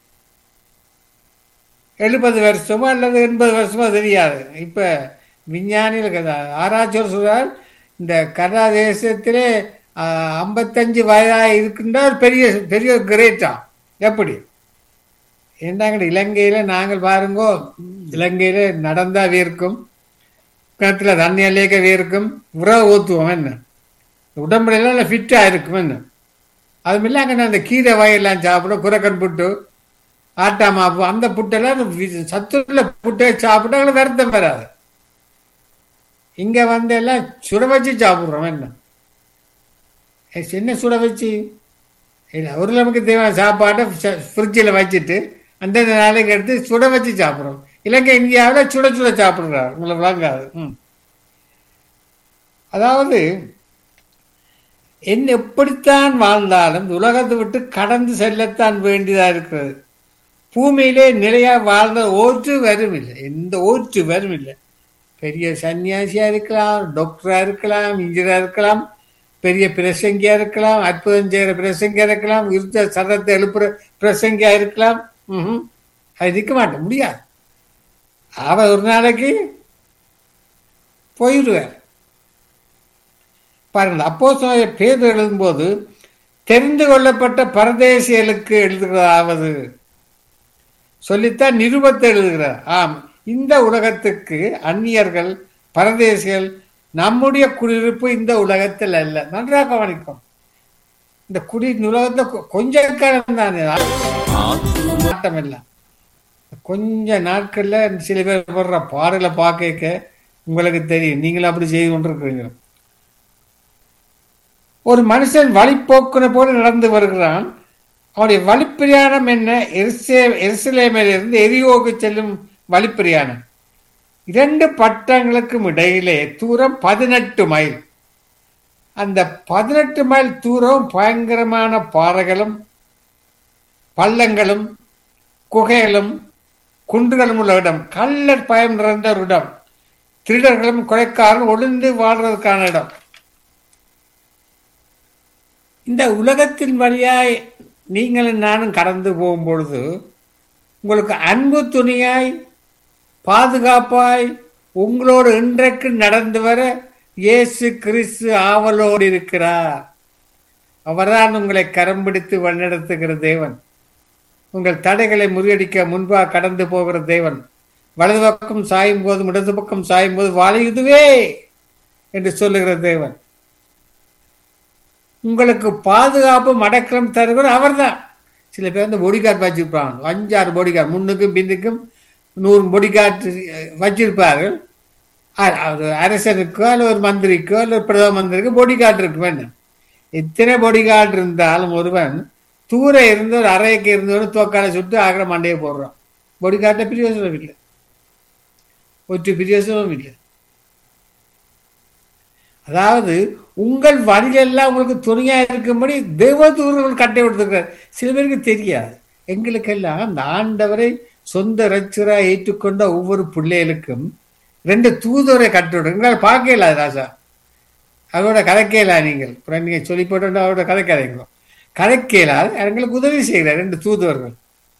எழுபது வருஷமோ அல்லது எண்பது வருஷமோ தெரியாது இப்ப விஞ்ஞானிகள் ஆராய்ச்சியர் சொல்றார் இந்த கனடா தேசத்திலே ஐம்பத்தஞ்சு வயதா இருக்கின்ற ஒரு பெரிய பெரிய கிரேட்டா எப்படி என்னங்க இலங்கையில நாங்கள் பாருங்கோ இலங்கையில நடந்தா வேர்க்கும் கிணத்துல தண்ணி அள்ளியக்க வேர்க்கும் உறவு ஊத்துவோம் என்ன உடம்புல எல்லாம் ஃபிட்டா இருக்கும் என்ன அது இல்லாங்க அந்த கீரை வகையெல்லாம் சாப்பிடும் குரக்கன் புட்டு ஆட்டா மாப்பு அந்த புட்டெல்லாம் சத்துள்ள புட்டை சாப்பிட்டா வருத்தம் வராது இங்க வந்து எல்லாம் சுட வச்சு சாப்பிடுறோம் என்ன என்ன சுட வச்சு ஒரு நமக்கு தேவையான சாப்பாட்டை ஃப்ரிட்ஜில் வச்சுட்டு அந்தந்த நாளைக்கு எடுத்து சுட வச்சு சாப்பிட்றோம் இலங்கை இந்தியாவில் சுட சுட சாப்பிடுறாரு உங்களுக்கு விளங்காது ம் அதாவது என்ன எப்படித்தான் வாழ்ந்தாலும் உலகத்தை விட்டு கடந்து செல்லத்தான் வேண்டியதா இருக்கிறது பூமியிலே நிலையா வாழ்ந்த ஓற்று வரும் இல்லை எந்த ஓற்று வரும் இல்லை பெரிய சன்னியாசியா இருக்கலாம் டாக்டரா இருக்கலாம் இன்ஜினியரா இருக்கலாம் பெரிய பிரசங்கியா இருக்கலாம் அற்புதம் செய்கிற பிரசங்கியா இருக்கலாம் இருந்த சதத்தை எழுப்புற பிரசங்கியா இருக்கலாம் ம் அது நிற்க மாட்டேன் முடியாது அவர் ஒரு நாளைக்கு போயிடுவார் பாருங்கள் அப்போ பேர் எழுதும்போது தெரிந்து கொள்ளப்பட்ட பரதேசியலுக்கு எழுதுகிறதாவது சொல்லித்தான் நிருபத்தை எழுதுகிறார் ஆம் இந்த உலகத்துக்கு அந்நியர்கள் பரதேசிகள் நம்முடைய குடியிருப்பு இந்த உலகத்தில் அல்ல நன்றாக கவனிக்கும் இந்த குடி உலகத்துல கொஞ்ச காலம் தானே ஆட்டம் இல்லை கொஞ்ச நாட்கள்ல சில பேர் போடுற பாடலை பார்க்க உங்களுக்கு தெரியும் நீங்களும் அப்படி செய்து கொண்டிருக்கிறீங்க ஒரு மனுஷன் வழிபோக்குன போல நடந்து வருகிறான் அவனுடைய வழிப்பிரயாணம் என்ன எரிசே எரிசலேமிலிருந்து எரியோக்கு செல்லும் வழிப்பிரயாணம் இரண்டு பட்டங்களுக்கும் இடையிலே தூரம் பதினெட்டு மைல் அந்த பதினெட்டு மைல் தூரம் பயங்கரமான பாறைகளும் பள்ளங்களும் குகைகளும் குன்றுகளும் உள்ள இடம் கல்லர் பயம் நிறைந்த ஒரு இடம் திருடர்களும் கொலைக்காரரும் ஒளிந்து வாழ்றதுக்கான இடம் இந்த உலகத்தின் வழியாய் நீங்களும் நானும் கடந்து போகும் பொழுது உங்களுக்கு அன்பு துணியாய் பாதுகாப்பாய் உங்களோடு இன்றைக்கு நடந்து வர இயேசு கிறிஸ்து ஆவலோடு இருக்கிறார் அவர்தான் உங்களை கரம் பிடித்து வழிநடத்துகிற தேவன் உங்கள் தடைகளை முறியடிக்க முன்பாக கடந்து போகிற தேவன் வலது பக்கம் சாயும் போதும் இடது பக்கம் சாயும் போது வாழை இதுவே என்று சொல்லுகிற தேவன் உங்களுக்கு பாதுகாப்பு மடக்கம் தருகிற அவர்தான் சில பேர் வந்து பொடிகார்டு வச்சிருப்பாங்க அஞ்சாறு பொடிகார்டு முன்னுக்கும் பின்னுக்கும் நூறு பொடிகார்டு வச்சிருப்பார்கள் அ- அது அரசனுக்கோ அல்ல ஒரு மந்திரிக்கோ அல்ல ஒரு பிரதம மந்திரிக்கோ பொடிகார்டு இருக்கு வேணும் எத்தனை பொடிகார்டு இருந்தாலும் ஒருவன் தூர இருந்து ஒரு அறைக்கு இருந்தவன் தோக்கால சுட்டு ஆகிற மண்டையை போடுறான் பொடிகார்ட்ட பிரயோசனம் இல்லை ஒற்று பிரயோசனமும் இல்லை அதாவது உங்கள் வழியெல்லாம் உங்களுக்கு துணையா இருக்கும்படி தேவதூர்கள் கட்டை விடுத்துக்கிறார் சில பேருக்கு தெரியாது எங்களுக்கெல்லாம் அந்த ஆண்டவரை சொந்த ரச்சரா ஏற்றுக்கொண்ட ஒவ்வொரு பிள்ளைகளுக்கும் ரெண்டு தூதுவரை கட்டி விடுங்க எங்களால் பார்க்கல ராசா அவரோட கதைக்கலா நீங்கள் அப்புறம் நீங்க சொல்லி போட்டு அவரோட கதைக்காதீங்க கதைக்கலாது எங்களுக்கு உதவி செய்கிறார் ரெண்டு தூதுவர்கள்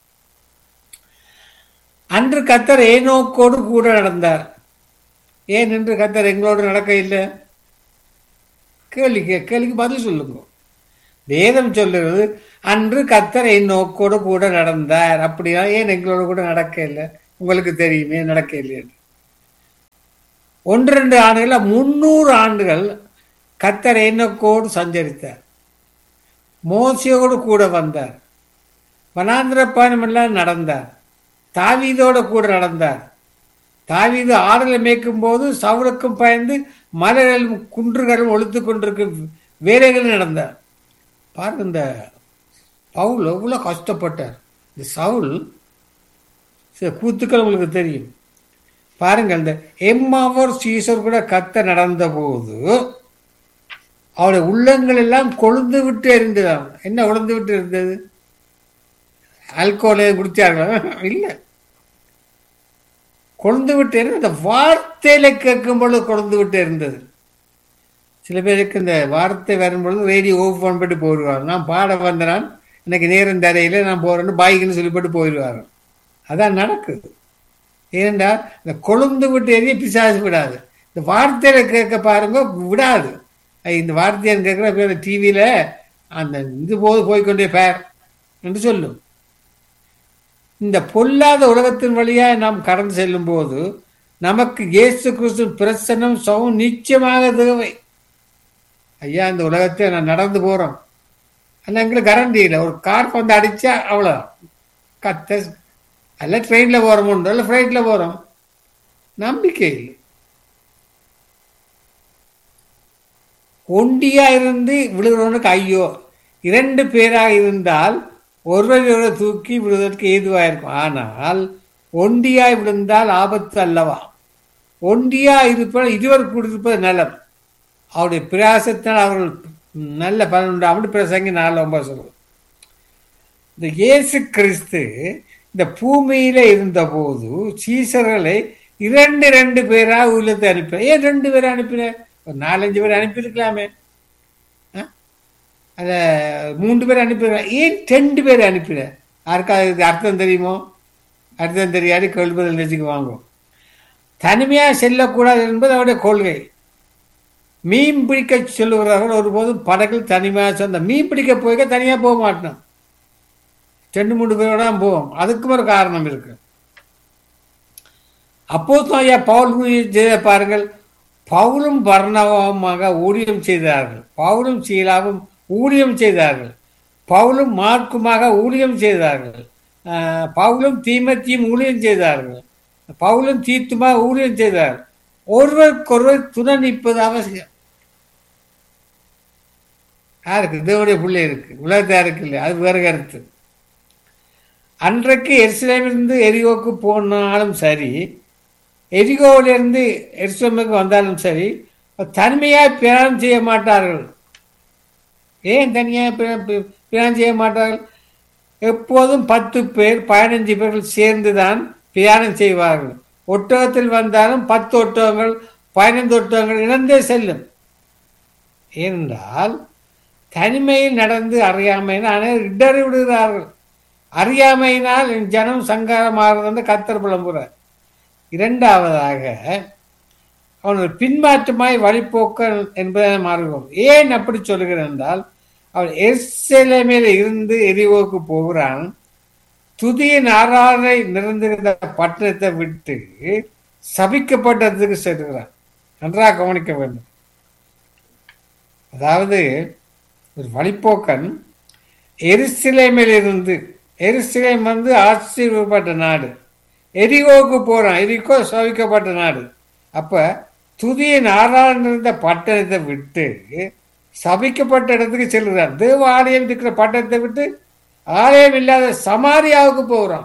அன்று கத்தர் ஏனோக்கோடு கூட நடந்தார் ஏன் இன்று கத்தர் எங்களோடு நடக்க இல்லை கேள்வி கே- கேள்விக்கு பதில் சொல்லுங்க வேதம் சொல்லுகிறது அன்று கத்தர் என் நோக்கோடு கூட நடந்தார் அப்படியா ஏன் எங்களோட கூட நடக்க இல்லை உங்களுக்கு தெரியுமே நடக்க இல்லைன்னு ஒன்று ரெண்டு ஆண்டுகள் முன்னூறு ஆண்டுகள் கத்தர் என்னோக்கோடு சஞ்சரித்தார் மோசையோடு கூட வந்தார் வனாந்திர பயணமெல்லாம் நடந்தார் தாவீதோடு கூட நடந்தார் தாவீது ஆடலை மேய்க்கும் போது சவுலுக்கும் பயந்து மலைகளும் குன்றுகளும் ஒழித்து கொண்டிருக்கும் வேலைகள் நடந்தார் பாருங்க இந்த பவுல் எவ்வளோ கஷ்டப்பட்டார் இந்த சவுல் சில கூத்துக்கள் உங்களுக்கு தெரியும் பாருங்க இந்த எம்மாவோர் சீசர் கூட கத்த நடந்த போது அவருடைய உள்ளங்கள் எல்லாம் கொழுந்து விட்டு எரிந்ததாம் என்ன கொழுந்து விட்டு இருந்தது ஆல்கோலை குடிச்சார்களா இல்லை கொழுந்து விட்டு இருந்தது இந்த வார்த்தையில கேட்கும் பொழுது கொழுந்து விட்டு இருந்தது சில பேருக்கு இந்த வார்த்தை வரும்பொழுது ரேடியோ ஓஃப் பண்ணிட்டு போயிடுவாங்க நான் பாட வந்தனான் எனக்கு நேரம் தரையில நான் போறேன்னு பாய்க்குன்னு சொல்லிப்பட்டு போயிடுவாங்க அதான் நடக்குது ஏனென்றா இந்த கொழுந்து விட்டு எரிய பிசாசு விடாது இந்த வார்த்தையில கேட்க பாருங்க விடாது ஐ, இந்த வார்த்தையை கேட்குற பேர் டிவியில அந்த இது போது போய்க்கொண்டே பேர் என்று சொல்லும் இந்த பொல்லாத உலகத்தின் வழியாக நாம் கடந்து செல்லும் போது நமக்கு இயேசு கிறிஸ்து பிரசன்னம் சவும் நிச்சயமாக தேவை ஐயா இந்த உலகத்தை நான் நடந்து போறோம் ஆனால் எங்களுக்கு கரண்டி இல்லை ஒரு கார் வந்து அடிச்சா அவ்வளோ கத்த அல்ல ட்ரெயினில் போகிறோம் உண்டு அல்ல ஃப்ளைட்டில் போகிறோம் நம்பிக்கை இல்லை ஒண்டியா இருந்து விழுகிறவனுக்கு ஐயோ இரண்டு பேராக இருந்தால் ஒருவரை தூக்கி விடுவதற்கு ஏதுவாக இருக்கும் ஆனால் ஒண்டியாய் விழுந்தால் ஆபத்து அல்லவா ஒண்டியா இருப்பது இருவர் கூடியிருப்பது நலம் அவருடைய பிரயாசத்தினால் அவர்கள் நல்ல பலன் உண்டாமல் பிரசங்கி நாலு ஒன்பது சொல்லுவோம் இந்த இயேசு கிறிஸ்து இந்த பூமியில இருந்தபோது சீசர்களை இரண்டு ரெண்டு பேரா உள்ளத்தை அனுப்பினார் ஏன் ரெண்டு பேரை அனுப்பினார் ஒரு நாலஞ்சு பேர் அனுப்பியிருக்கலாமே ஆ? அத மூன்று பேர் அனுப்பினார் ஏன் ரெண்டு பேர் அனுப்பினார் யாருக்காவது இது அர்த்தம் தெரியுமோ அர்த்தம் தெரியாது கேள்வி பதில் நினைச்சுக்கு வாங்கும் தனிமையாக செல்லக்கூடாது என்பது அவருடைய கொள்கை மீன் பிடிக்க சொல்லுகிறார்கள் ஒருபோதும் படகில் தனிமையாக சொந்த மீன் பிடிக்க போய்க்க தனியாக போக மாட்டோம் ரெண்டு மூணு பேரோட தான் போவோம் அதுக்கும் ஒரு காரணம் இருக்கு அப்போது ஐயா பவுல் செய்த பாருங்கள் பவுலும் பர்ணவமாக ஊழியம் செய்தார்கள் பவுலும் சீலாவும் ஊழியம் செய்தார்கள் பவுலும் மார்க்குமாக ஊழியம் செய்தார்கள் ஆஹ், பவுலும் தீமத்தியும் ஊழியம் செய்தார்கள் பவுலும் தீத்துமாக ஊழியம் செய்தார்கள் ஒருவருக்கொருவர் துணை நிற்பது அவசியம் யாருக்கு தேவனுடைய பிள்ளை இருக்கு உலகத்தாருக்கு இல்லை அது வேறு கருத்து அன்றைக்கு எருசலேமிலிருந்து எரிகோக்கு போனாலும் சரி எரிகோவிலிருந்து எருசலேமுக்கு வந்தாலும் சரி தனிமையாக பிரயாணம் செய்ய மாட்டார்கள் ஏன் தனியாக பிர- பி- பிரயாணம் செய்ய மாட்டார்கள் எப்போதும் பத்து பேர் பதினஞ்சு பேர்கள் சேர்ந்து தான் பிரயாணம் செய்வார்கள் ஒட்டகத்தில் வந்தாலும் பத்து ஒட்டகங்கள் பதினைந்து ஒட்டகங்கள் இழந்தே செல்லும் ஏனென்றால் தனிமையில் நடந்து அறியாமையினால் அனைவரும் இடறி விடுகிறார்கள் அறியாமையினால் என் ஜனம் சங்காரமாகிறது என்று கத்தர் புலம்புறார் இரண்டாவதாக அவன் ஒரு பின்மாற்றமாய் வழிபோக்கன் என்பதை மாறுவோம் ஏன் அப்படி சொல்கிறேன் என்றால் அவன் எர்சலேமில் இருந்து எரிவோக்கு போகிறான் துதியின் ஆறாரை நிறைந்திருந்த பட்டணத்தை விட்டு சபிக்கப்பட்டதுக்கு செல்கிறான் நன்றாக கவனிக்க வேண்டும் அதாவது ஒரு வழிப்போக்கன் எருசலேமில் இருந்து எருசலேம் வந்து ஆசீர்வப்பட்ட நாடு எரிகோவுக்கு போறான் எரிகோ சவிக்கப்பட்ட நாடு அப்ப துதியின் ஆறாண்டு இருந்த பட்டணத்தை விட்டு சபிக்கப்பட்ட இடத்துக்கு செல்கிறான் தேவ ஆலயம் இருக்கிற பட்டணத்தை விட்டு ஆலயம் இல்லாத சமாரியாவுக்கு போகிறான்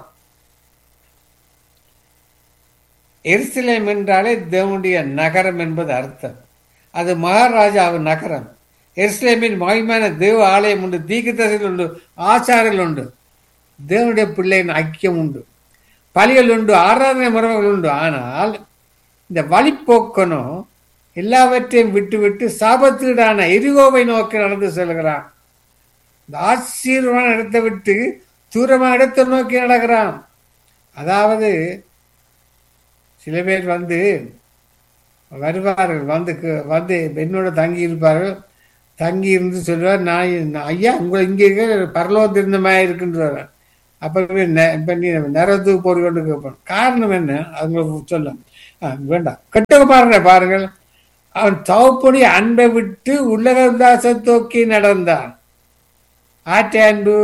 எருசலேம் என்றாலே தேவனுடைய நகரம் என்பது அர்த்தம் அது மகாராஜாவின் நகரம் எருசலேமின் மகிமையான தேவ ஆலயம் உண்டு தீக்குத்தர்கள் உண்டு ஆச்சாரங்கள் உண்டு தேவனுடைய பிள்ளையின் ஐக்கியம் உண்டு பலிகள் உண்டு ஆராதனை முறைகள் உண்டு ஆனால் இந்த வழிப்போக்கனும் எல்லாவற்றையும் விட்டு விட்டு சாபத்தீடான எரிகோவை நோக்கி நடந்து செல்கிறான் இந்த ஆசீர்வான இடத்தை விட்டு தூரமான இடத்தை நோக்கி நடக்கிறான் அதாவது சில பேர் வந்து வருவார்கள் வந்து கு- வந்து என்னோட தங்கி இருப்பார்கள் தங்கி இருந்து சொல்லுவார் நான் நான் ஐயா உங்களை இங்கே இருக்க பரலோகத்தில் இருந்த மாதிரி இருக்குன்றார் அப்போ இப்போ நீ நேரத்துக்கு போய் கொண்டு கேட்பான் காரணம் என்ன அது உங்களுக்கு சொல்ல ஆ, வேண்டாம் கெட்ட பாருங்க பாருங்கள் அவன் தவப்பொடி அன்பை விட்டு உலக உல்லாச தோக்கி நடந்தான் ஆற்ற அன்பு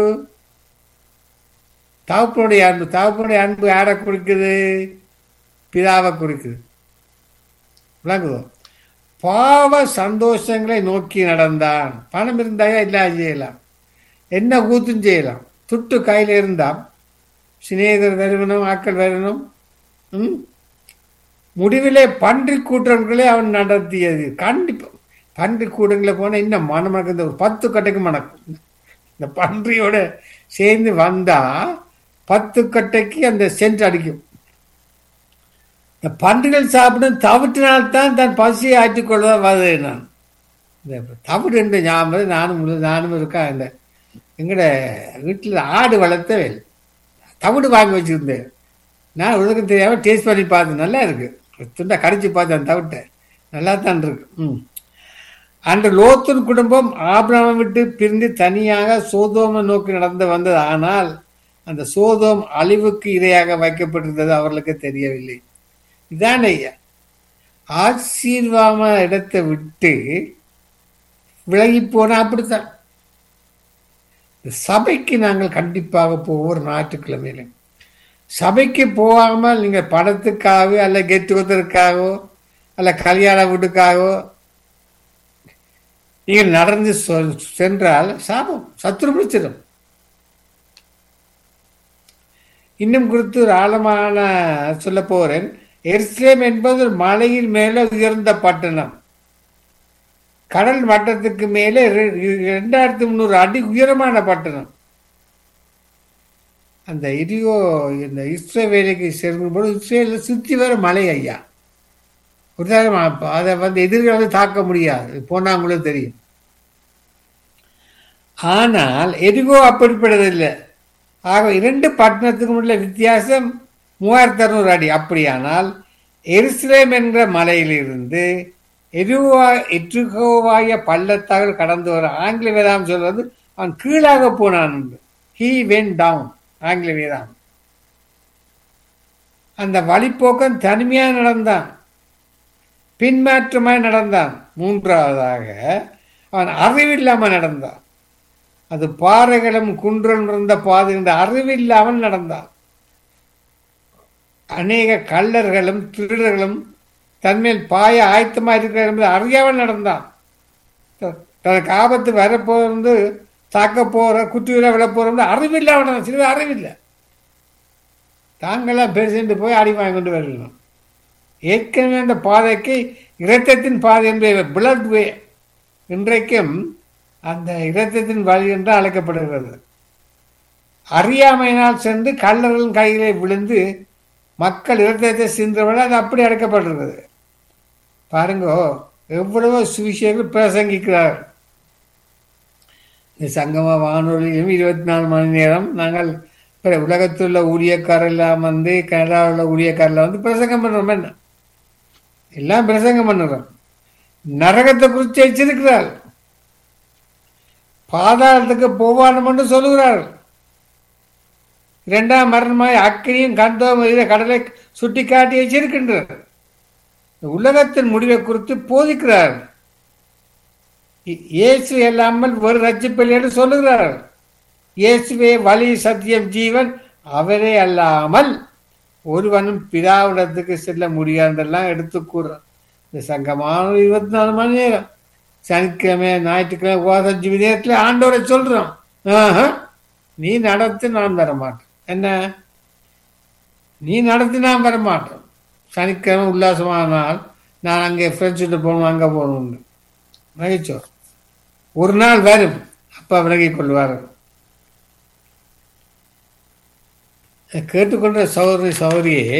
தவப்பனுடைய அன்பு தவப்பனுடைய அன்பு யாரை குறிக்குது பிதாவை குறிக்குது விளங்குதோ பாவ சந்தோஷங்களை நோக்கி நடந்தான் பணம் இருந்தாயா எல்லாம் செய்யலாம் என்ன கூத்தும் செய்யலாம் துட்டு கையில் இருந்தால் சிநேகர் வருவனும் ஆக்கள் வரணும் ம் முடிவிலே பன்றி கூட்டங்களே அவன் நடத்தியது கண்டிப்பா பன்றி கூட்டங்களை போனால் இன்னும் மணமக்கு இந்த ஒரு பத்து கட்டைக்கு மணக்கும் இந்த பன்றியோட சேர்ந்து வந்தா பத்து கட்டைக்கு அந்த சென்ட் அடிக்கும் இந்த பன்றிகள் சாப்பிடும் தவிட்டினால்தான் தன் பசியை ஆற்றிக் கொள்வதா வருது நான் இந்த தவிடு என்ற ஞாபகம் நானும் முழு- நானும் இருக்கா இல்லை எங்கட வீட்டில் ஆடு வளர்த்தவே இல்லை. தவிடு வாங்கி வச்சிருந்தேன் நான் உலகம் தெரியாம டேஸ்ட் பண்ணி பார்த்தேன் நல்லா இருக்கு துண்டா கடிச்சு பார்த்தேன் தவிட்டை நல்லா தான் இருக்கு ம் அன்று லோத்தின் குடும்பம் ஆபிரமம் விட்டு பிரிந்து தனியாக சோதோமை நோக்கி நடந்து வந்தது ஆனால் அந்த சோதோம் அழிவுக்கு இரையாக வைக்கப்பட்டிருந்தது அவர்களுக்கு தெரியவில்லை இதான் ஐயா ஆசீர்வாம இடத்தை விட்டு விலகி போனா அப்படித்தான் இந்த சபைக்கு நாங்கள் கண்டிப்பாக போவோம் ஒரு ஞாயிற்றுக்கிழமையில சபைக்கு போகாமல் நீங்க பணத்துக்காகவோ அல்ல கெட் டுகெதருக்காகவோ அல்ல கல்யாண வீட்டுக்காகவோ நீங்கள் நடந்து சொ- சென்றால் சாபம் சத்துரு பிடிச்சிடும் இன்னும் குறித்து ஒரு ஆழமான சொல்ல போறேன் எருசலேம் என்பது ஒரு மலையின் மேலே உயர்ந்த பட்டணம் கடல் மட்டத்துக்கு மேலே ரெ- ரெண்டாயிரத்தி முந்நூறு அடி உயரமான பட்டணம் அந்த இரியோ இந்த இஸ்ரேவேலுக்கு செல்லும்போது இஸ்ரேல சுற்றி வர மலை ஐயா ஒரு தடவை அப்ப அதை வந்து எதிர்களை வந்து தாக்க முடியாது போனாங்களும் தெரியும் ஆனால் எரிகோ அப்படிப்பட்டதில்லை ஆக இரண்டு பட்டணத்துக்கும் உள்ள வித்தியாசம் மூவாயிரத்தி அறுநூறு அடி அப்படியானால் எருசலேம் என்ற மலையிலிருந்து எருவா எற்றுகோவாய பள்ளத்தாக்கள் கடந்து வர ஆங்கில வேதாம் சொல்வது அவன் கீழாக போனான் ஹீ வென் டவுன் ஆங்கில வேதாம் அந்த வழிப்போக்கன் தனிமையாக நடந்தான் பின்மாற்றமாய் நடந்தான் மூன்றாவதாக அவன் அறிவில்லாமல் நடந்தான் அது பாறைகளும் குன்றும் இருந்த பாதை என்ற அறிவில்லாமல் நடந்தான் அநேக கள்ளர்களும் திருடர்களும் தன்மேல் பாய ஆயத்தமாக இருக்கிற என்பதை அறியாமல் நடந்தான் த- தனக்கு ஆபத்து வரப்போறது தாக்க போற குற்றியூர விழ போறது அறிவில்லாமல் நடந்தான் சில பேர் அறிவில்லை தாங்களாம் பெருசென்று போய் அடி வாங்கி கொண்டு வரணும் ஏற்கனவே அந்த பாதைக்கு இரத்தத்தின் பாதை என்பது பிளட் வே இன்றைக்கும் அந்த இரத்தத்தின் வழி என்று அழைக்கப்படுகிறது அறியாமையினால் சென்று கள்ளர்களின் கையிலே விழுந்து மக்கள் இரத்தத்தை சிந்தவர்கள் அது அப்படி அழைக்கப்படுகிறது பாருங்கோ எவ்வளவோ சுவிசேஷங்கள் பிரசங்கிக்கிறார் இந்த சங்கம வானொலியும் இருபத்தி நாலு மணி நேரம் நாங்கள் இப்ப உலகத்தில் உள்ள ஊழியக்காரெல்லாம் வந்து கனடாவில் உள்ள ஊழியக்காரில் வந்து பிரசங்கம் பண்ணுறோம் என்ன எல்லாம் பிரசங்கம் பண்ணுறோம் நரகத்தை குறித்து எச்சரிக்கிறார் பாதாளத்துக்கு போவானும் சொல்லுகிறார் இரண்டாம் மரணமாய் அக்கினியும் கந்தோம் இதை கடலை சுட்டி காட்டி எச்சரிக்கின்றார் உலகத்தின் முடிவை குறித்து போதிக்கிறார் இ- இயேசு இல்லாமல் ஒரு ரட்சிப்பில் என்று சொல்லுகிறார் இயேசுவே வழி சத்தியம் ஜீவன் அவரே அல்லாமல் ஒருவனும் பிதாவிடத்துக்கு செல்ல முடியாதெல்லாம் எடுத்து கூறுறார் இந்த சங்கமான இருபத்தி நாலு மணி நேரம் சனிக்கிழமை ஞாயிற்றுக்கிழமை உபவாசம் ஜீவி நேரத்தில் ஆண்டவரை சொல்றோம் ஆஹா, நீ நடத்தி நான் வர மாட்டேன் என்ன நீ நடத்தி நான் வர மாட்டேன் சனிக்கிழமை உல்லாசமான நாள் நான் அங்கே ஃப்ரெண்ட்ஸ்கிட்ட போகணும் அங்கே போகணும்னு மகிழ்ச்சோ ஒரு நாள் வரும் அப்பா விலகிக் கொள்வார்கள் கேட்டுக்கொண்ட சௌதரி சௌரியே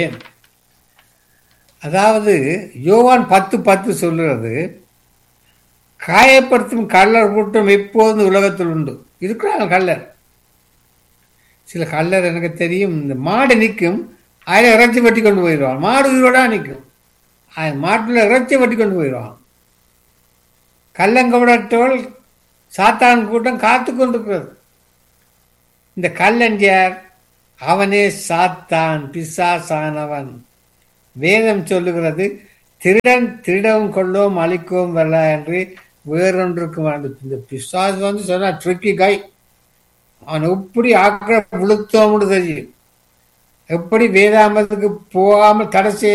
அதாவது யோவான் பத்து பத்து சொல்லுறது காயப்படுத்தும் கள்ளர் கூட்டம் எப்போதும் உலகத்தில் உண்டு இருக்கிறாங்க கள்ளர் சில கள்ளர் எனக்கு தெரியும் இந்த மாடு நிற்கும் அதில் இறைச்சி வெட்டி கொண்டு போயிடுவான் மாடு உயிரோட நிற்கும் அது மாட்டில் இறைச்சி வெட்டி கொண்டு போயிடுவான் கள்ளங்கவிடத்தோல் சாத்தான் கூட்டம் காத்து கொண்டிருக்கிறது இந்த கல்லஞ்சார் அவனே சாத்தான் பிசாசானவன் வேதம் சொல்லுகிறது திருடன் திருடவும் கொள்ளவும் அழிக்கவும் வரல என்று வேறொன்றுக்கு வந்து இந்த பிசாசு வந்து சொன்னா ட்ரிக்கி கை அவன் எப்படி ஆக்கிர விழுத்தோம்னு தெரியும் எப்படி வேதாமத்துக்கு போகாமல் தடை செய்ய